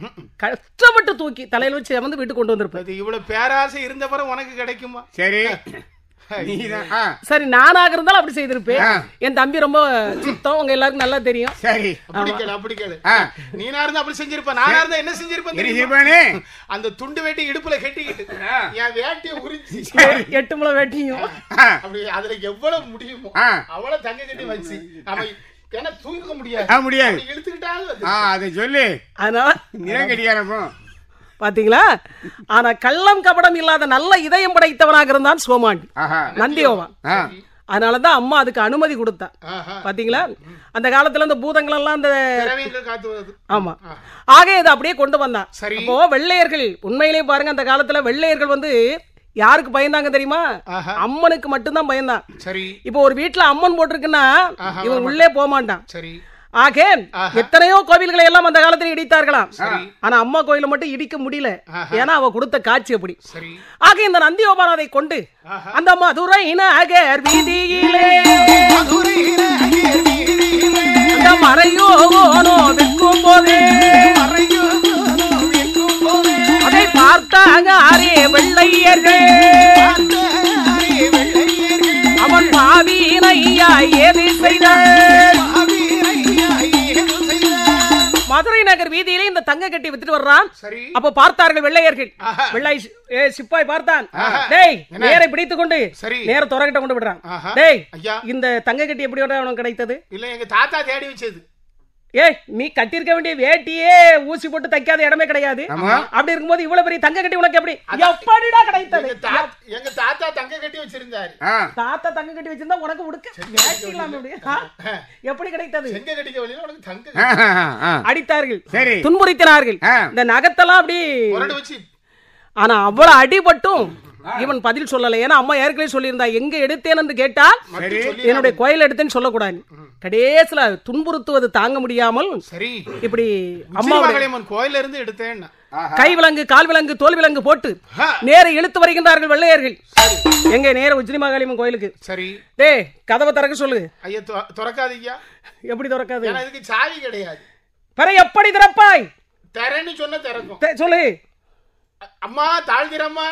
கஷ்டப்பட்டு தூக்கி தலையில வச்சு வந்து வீட்டுக்கு கொண்டு வந்திருப்பேன் அது இவ்வளவு பேராசை இருந்த பிறகு உனக்கு கிடைக்குமா சரி நீதான் ஆ, சரி நானாக இருந்தாலும் அப்படி செய்திருப்பேன் ஆ. என் தம்பி ரொம்ப சுத்தம் உங்க எல்லாருக்கும் நல்லா தெரியும் சரி அப்படி கேளு அப்படி கேளு ஆ. நீனா இருந்தா அப்படி செஞ்சிருப்ப நானா இருந்தா என்ன செஞ்சிருப்பேன் என்ன தெரியுமா? செய்வானே அந்த துண்டு வேட்டி இடுப்புல கட்டிக்கிட்டு என் வேட்டியை உரிச்சு எட்டு முளை வெட்டியும் ஆ, அப்படி அதுல எவ்வளவு முடியுமோ ஆ. அவ்வளவு தங்க கட்டி வச்சு அவன் ஏன்னா தூங்க முடியாது ஆ, முடியாது அப்படி இழுத்துக்கிட்டாலும் அது. ஆ அதை சொல்லு அதனால நிலம் கடிகாரப்போ பாத்தீங்களா ஆனா கள்ளம் கபடம் இல்லாத நல்ல இதயம் படைத்தவனாக இருந்தான் சோமாண்டி ஆஹா நந்தியோவான் ஆ அதனாலதான் அம்மா அதுக்கு அனுமதி கொடுத்தா ஆஹா. பாத்தீங்களா அந்த காலத்துல இந்த பூதங்கள் எல்லாம் அந்த திரவியங்கள் காத்து வருது ஆமா ஆக இதை அப்படியே கொண்டு வந்தான் சரி. அப்போ வெள்ளையர்கள் உண்மையிலேயே பாருங்க அந்த காலத்துல வெள்ளையர்கள் வந்து யாருக்கு பயந்தாங்க தெரியுமா ஆஹா. அம்மனுக்கு மட்டும்தான் பயந்தான் சரி இப்போ ஒரு வீட்டுல அம்மன் போட்டிருக்குன்னா ஆஹா, இவன் உள்ளே போக மாட்டான் சரி ஆக எத்தனையோ கோவில்களை எல்லாம் அந்த காலத்துல இடித்தார்களாம் ஆனா அம்மா கோயிலை மட்டும் இடிக்க முடியல ஏன்னா அவ கொடுத்த காட்சி அப்படி சரி ஆக இந்த நந்தியோபான் அதை கொண்டு அந்த மதுரை நகர் வீதியிலே அந்த மறையோனோ விற்கும் போதே அதை பார்த்தாங்க அரே வெள்ளையர்கள் அவன் பாவீனையா ஏது செய்தான் மதுரை நகர் வீதியிலே இந்த தங்க கட்டி வித்துட்டு வர்றான் சரி அப்ப பார்த்தார்கள் வெள்ளையர்கள் ஆஹா. வெள்ளை சி- ஏ, சிப்பாய் பார்த்தான் டேய் நேரை பிடித்துக் கொண்டு சரி. நேர துறக்கிட்ட கொண்டு விடுறான் ஆஹா. டேய் ஐயா இந்த தங்க கட்டி எப்படி அவனுக்கு கிடைத்தது இல்ல எங்க தாத்தா தேடி வச்சது ஏய் நீ கட்டியிருக்க வேண்டிய வேட்டியே ஊசி போட்டு தைக்காத இடமே கிடையாது ஆமா. அப்படி இருக்கும்போது இவ்வளவு பெரிய தங்க கட்டி உனக்கு எப்படி எப்படிடா கிடைத்தது எங்க தா- எங்க தாத்தா தங்க கட்டி வச்சிருந்தாரு ஆ தாத்தா தங்க கட்டி வச்சிருந்தா உனக்கு உடுக்க வேட்டி இல்லாம எப்படி ஆ? எப்படி கிடைத்தது எங்க கட்டிக்க வழியில உனக்கு தங்க ஆ, ஆ, ஆ. அடித்தார்கள் சரி துன்புறுத்தினார்கள் ஆ. இந்த நகத்தெல்லாம் அப்படி முரடு வச்சு ஆனா அவ்வளவு அடிபட்டும் இவன் பதில் சொல்லல ஏன்னா அம்மா ஏற்கனவே சொல்லியிருந்தா எங்க எடுத்தேன் என்று கேட்டால் சரி என்னுடைய கோயில் எடுத்தேன்னு சொல்லக்கூடாது கடைசியில துன்புறுத்துவது தாங்க முடியாமல் சரி இப்படி அம்மாவுடைய அம்மாவளியம்மன் கோயில இருந்து எடுத்தேன் ஆஹா. கை விலங்கு கால் விலங்கு தோல் விலங்கு போட்டு ஆ. நேர இழுத்து வருகின்றார்கள் வெள்ளையர்கள் எங்க நேர உச்சினி மகாளியம்மன் கோயிலுக்கு சரி டேய் கதவை திறக்க சொல்லு ஐயா தொ- திறக்காதீங்க எப்படி திறக்காது ஏன்னா இதுக்கு சாவி கிடையாது பிற எப்படி திறப்பாய் திறன்னு சொன்னா திறக்கும் தே- சொல்லு அ- அம்மா தாழ்கிறம்மா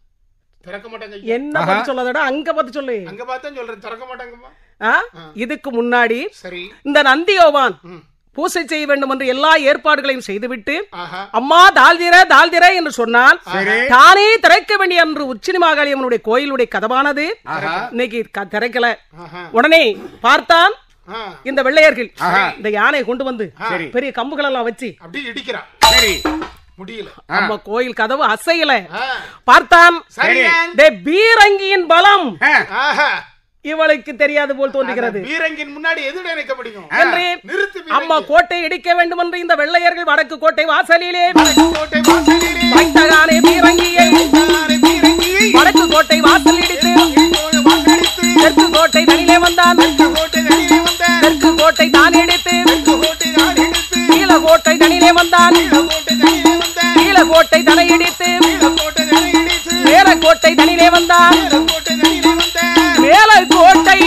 திறக்க மாட்டாங்க ஐயா. என்ன பத்தி சொல்லாதடா அங்க பத்தி சொல்லு அங்க பார்த்தா சொல்றேன் திறக்க மாட்டாங்கம்மா ஆ? இதுக்கு முன்னாடி சரி இந்த நந்தியோவான் ம். பூசை செய்ய வேண்டும் என்று எல்லா ஏற்பாடுகளையும் செய்துவிட்டு ஆஹா அம்மா தாழ்திர தாழ்திர என்று சொன்னால் தானே திறக்க வேண்டிய அன்று உச்சினி மாகாளியம்மனுடைய கோயிலுடைய கதவானது ஆஹா. இன்னைக்கு க- திறக்கல ஆஹா உடனே பார்த்தான் ஆ. இந்த வெள்ளையர்கள் ஆஹா. இந்த யானையை கொண்டு வந்து சரி. பெரிய கம்புகள் எல்லாம் வச்சு அப்படியே இடிக்கிறான் சரி முடியல நம்ம கோயில் கதவு அசையல ஆ. பார்த்தான் சரி டேய், பீரங்கியின் பலம் ஆ, ஆஹா இவளுக்கு தெரியாது போல் தோன்றுகிறது பீரங்கின் முன்னாடி எது நினைக்க முடியும் என்று நிறுத்து அம்மா கோட்டை இடிக்க வேண்டும் என்று இந்த வெள்ளையர்கள் வடக்கு கோட்டை வாசலிலே கோட்டை வாசலிலே வைத்தகானே பீரங்கியை தானே பீரங்கியை வடக்கு கோட்டை வாசல் இடித்து கோட்டை வாசலிட்டு தெற்கு கோட்டை தனிலே வந்தான் கோட்டை தனிலே வந்த தெற்கு கோட்டை தான் இடித்து கோட்டை தான் எடுத்து கீழ கோட்டை தனிலே வந்தான் கோட்டை தனிலே வந்த கீழ கோட்டை தனை இடித்து கோட்டை தனி இடித்து மேல கோட்டை தனிலே வந்தான் கோட்டை தனிலே வந்த மேல கோட்டை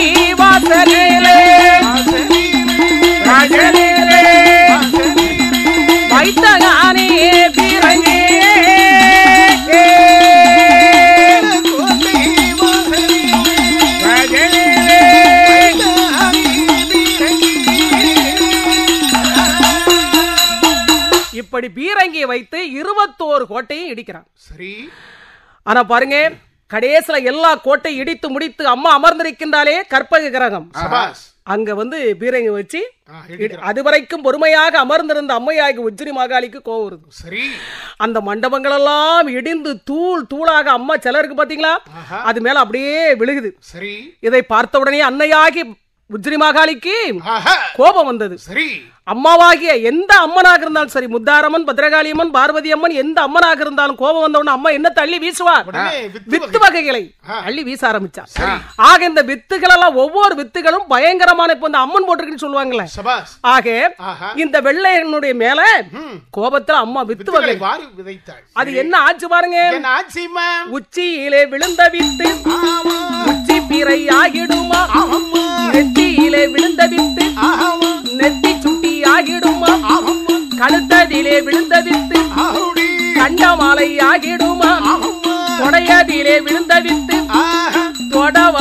வாசலிலே வாசலிலே வைத்தகானே பீரங்கி ராஜனிலே. இப்படி பீரங்கியை வைத்து இருபத்தோரு கோட்டையும் இடிக்கிறான் சரி ஆனா பாருங்க கடைசில எல்லா கோட்டை இடித்து முடித்து அம்மா அமர்ந்திருக்கின்றாலே கற்பக கிரகம் சபாஸ் அங்க வந்து பீரங்கி வச்சு ஆ, இடிக்கிறான். அதுவரைக்கும் பொறுமையாக அமர்ந்திருந்த அம்மையாகி உஜ்ஜினி மாகாளிக்கு கோவம் வருது சரி அந்த மண்டபங்கள் எல்லாம் இடிந்து தூள் தூளாக அம்மா சிலருக்கு பாத்தீங்களா ஆஹா. அது மேல அப்படியே விழுகுது சரி இதை பார்த்த உடனே அன்னையாகி உஜ்ஜினி மாகாளிக்கு ஆஹா கோபம் வந்தது சரி அம்மாவாகிய எந்த அம்மனாக இருந்தாலும் சரி முத்தாரம்மன் பத்ரகாளி அம்மன் பார்வதி அம்மன் எந்த அம்மனாக இருந்தாலும் கோபம் வந்த உடனே அம்மா என்ன தள்ளி வீசுவா உடனே வித்து வித்து வகைகளை ஆ. அள்ளி வீச ஆரம்பிச்சா ஆக இந்த வித்துகள் எல்லாம் ஒவ்வொரு வித்துகளும் பயங்கரமான இப்ப இந்த அம்மன் போட்டிருக்குன்னு சொல்லுவாங்கல்ல சபாஸ் ஆக ஆஹா இந்த வெள்ளையனுடைய மேல ம். கோபத்துல அம்மா வித்து வகை வித்துகளை வாரி விதைத்தாள் அது என்ன ஆச்சு பாருங்க என் ஆச்சிமா உச்சியிலே விழுந்த வித்து ஆமா உச்சி பீரை ஆகிடுமா ஆமா நெத்தியிலே விழுந்த வித்து ஆமா நெத்தி சுட்டி ஆகிடுமா ஆமா கழுத்ததிலே விழுந்த வித்து ஆவுடி கண்ட மாலை ஆகிடுமா ஆமா தொடையதிலே விழுந்த வித்து ஆஹா தொட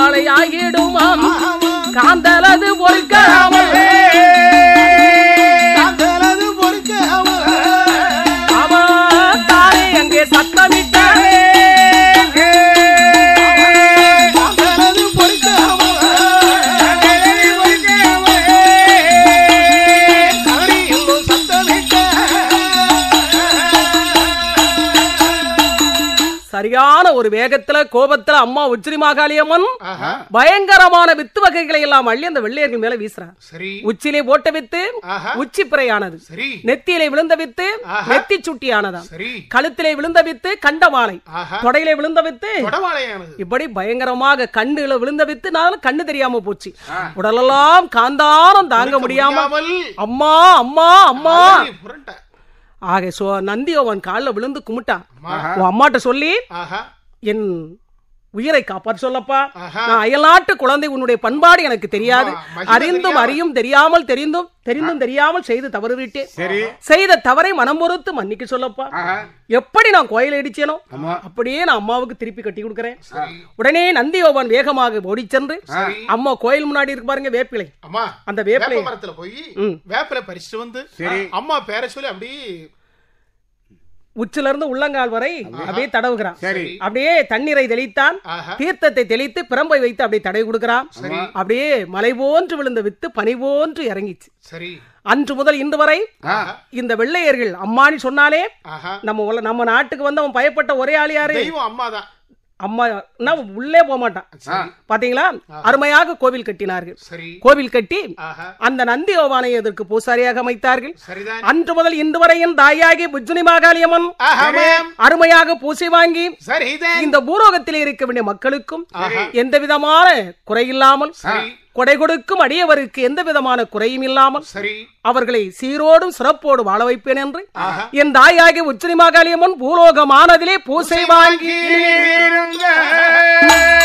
அப்படியான ஒரு வேகத்துல கோபத்துல அம்மா உச்சிரி மாகாளியம்மன் ஆஹா பயங்கரமான வித்து வகைகளை எல்லாம் அள்ளி அந்த வெள்ளையர்கள் மேல வீசுறான் சரி உச்சிலே போட்ட வித்து ஆஹா உச்சி பிறையானது சரி நெத்தியிலே விழுந்த வித்து ஆஹா. நெத்தி சுட்டியானதாம் சரி கழுத்திலே விழுந்த வித்து கண்டமாலை ஆஹா தொடையிலே விழுந்த வித்து கொடவாளையானது இப்படி பயங்கரமாக கண்ணுல விழுந்த வித்துனால கண்ணு தெரியாம போச்சு உடலெல்லாம் காந்தாரம் தாங்க முடியாம முடியாமல் அம்மா அம்மா அம்மா அலறி புரண்ட ஆக சோ நந்தி அவன் காலில் விழுந்து கும்பிட்டான் அம்மா. உன் அம்மாட்ட சொல்லி ஆஹா என் உயிரை காப்பாற்ற சொல்லப்பா ஆஹா. நான் அயல்நாட்டு குழந்தை உன்னுடைய பண்பாடு எனக்கு தெரியாது ஆமா, மகிமை அறிந்தும் தெரியாமல். அறியும் தெரியாமல் தெரிந்தும் தெரிந்தும் தெரியாமல் செய்து தவறு விட்டேன் சரி செய்த தவறை மனம் பொறுத்து மன்னிக்க சொல்லப்பா ஆஹா எப்படி நான் கோயில இடிச்சேனோ அப்படியே நான் அம்மாவுக்கு திருப்பி கட்டி கொடுக்கறேன் சரி உடனே நந்தியோபன் வேகமாக ஓடிச் சென்று சரி அம்மா கோயில் முன்னாடி இருக்கு பாருங்க வேப்பிலை அம்மா அந்த வேப்பிலை வேப்ப மரத்துல போய் ம். வேப்பில பறிச்சுட்டு வந்து சரி. அம்மா பேரை சொல்லி அப்படியே உச்சில இருந்து உள்ளங்கால் வரை அப்படியே தடவுகிறான் சரி அப்படியே தண்ணீரை தெளித்தான் ஆஹா தீர்த்தத்தை தெளித்து பிரம்பை வைத்து அப்படியே தடவி கொடுக்கிறான் சரி அப்படியே மலை போன்று விழுந்த வித்து பனி போன்று இறங்கிச்சு சரி அன்று முதல் இன்று வரை ஆஹா இந்த வெள்ளையர்கள் அம்மான்னு சொன்னாலே ஆஹா நம்ம உல- நம்ம நாட்டுக்கு வந்து அவன் பயப்பட்ட ஒரே ஆள் யாரு தெய்வம் அம்மாதான் அம்மா உள்ளே போக மாட்டான் சரி பாத்தீங்களா அருமையாக கோவில் கட்டினார்கள் சரி கோவில் கட்டி ஆஹா அந்த நந்தி யோவானை அதற்கு பூசாரியாக அமைத்தார்கள் சரிதான் அன்று முதல் இன்று வரையின் தாயாகி புஜ்ஜுனி மாகாளியம்மன் ஆஹா மேம் அருமையாக பூசை வாங்கி சரிதான் இந்த பூலோகத்தில் இருக்க வேண்டிய மக்களுக்கும் ஆஹா. எந்த விதமான குறையில்லாமல் சரி கொடை கொடுக்கும் அடியவருக்கு எந்த விதமான குறையும் இல்லாமல் சரி அவர்களை சீரோடும் சிறப்போடு வாழ வைப்பேன் என்று ஆஹா. என் தாயாகி உச்சினி மாகாளியம்மன் பூலோகமானதிலே பூசை வாங்கி இருங்க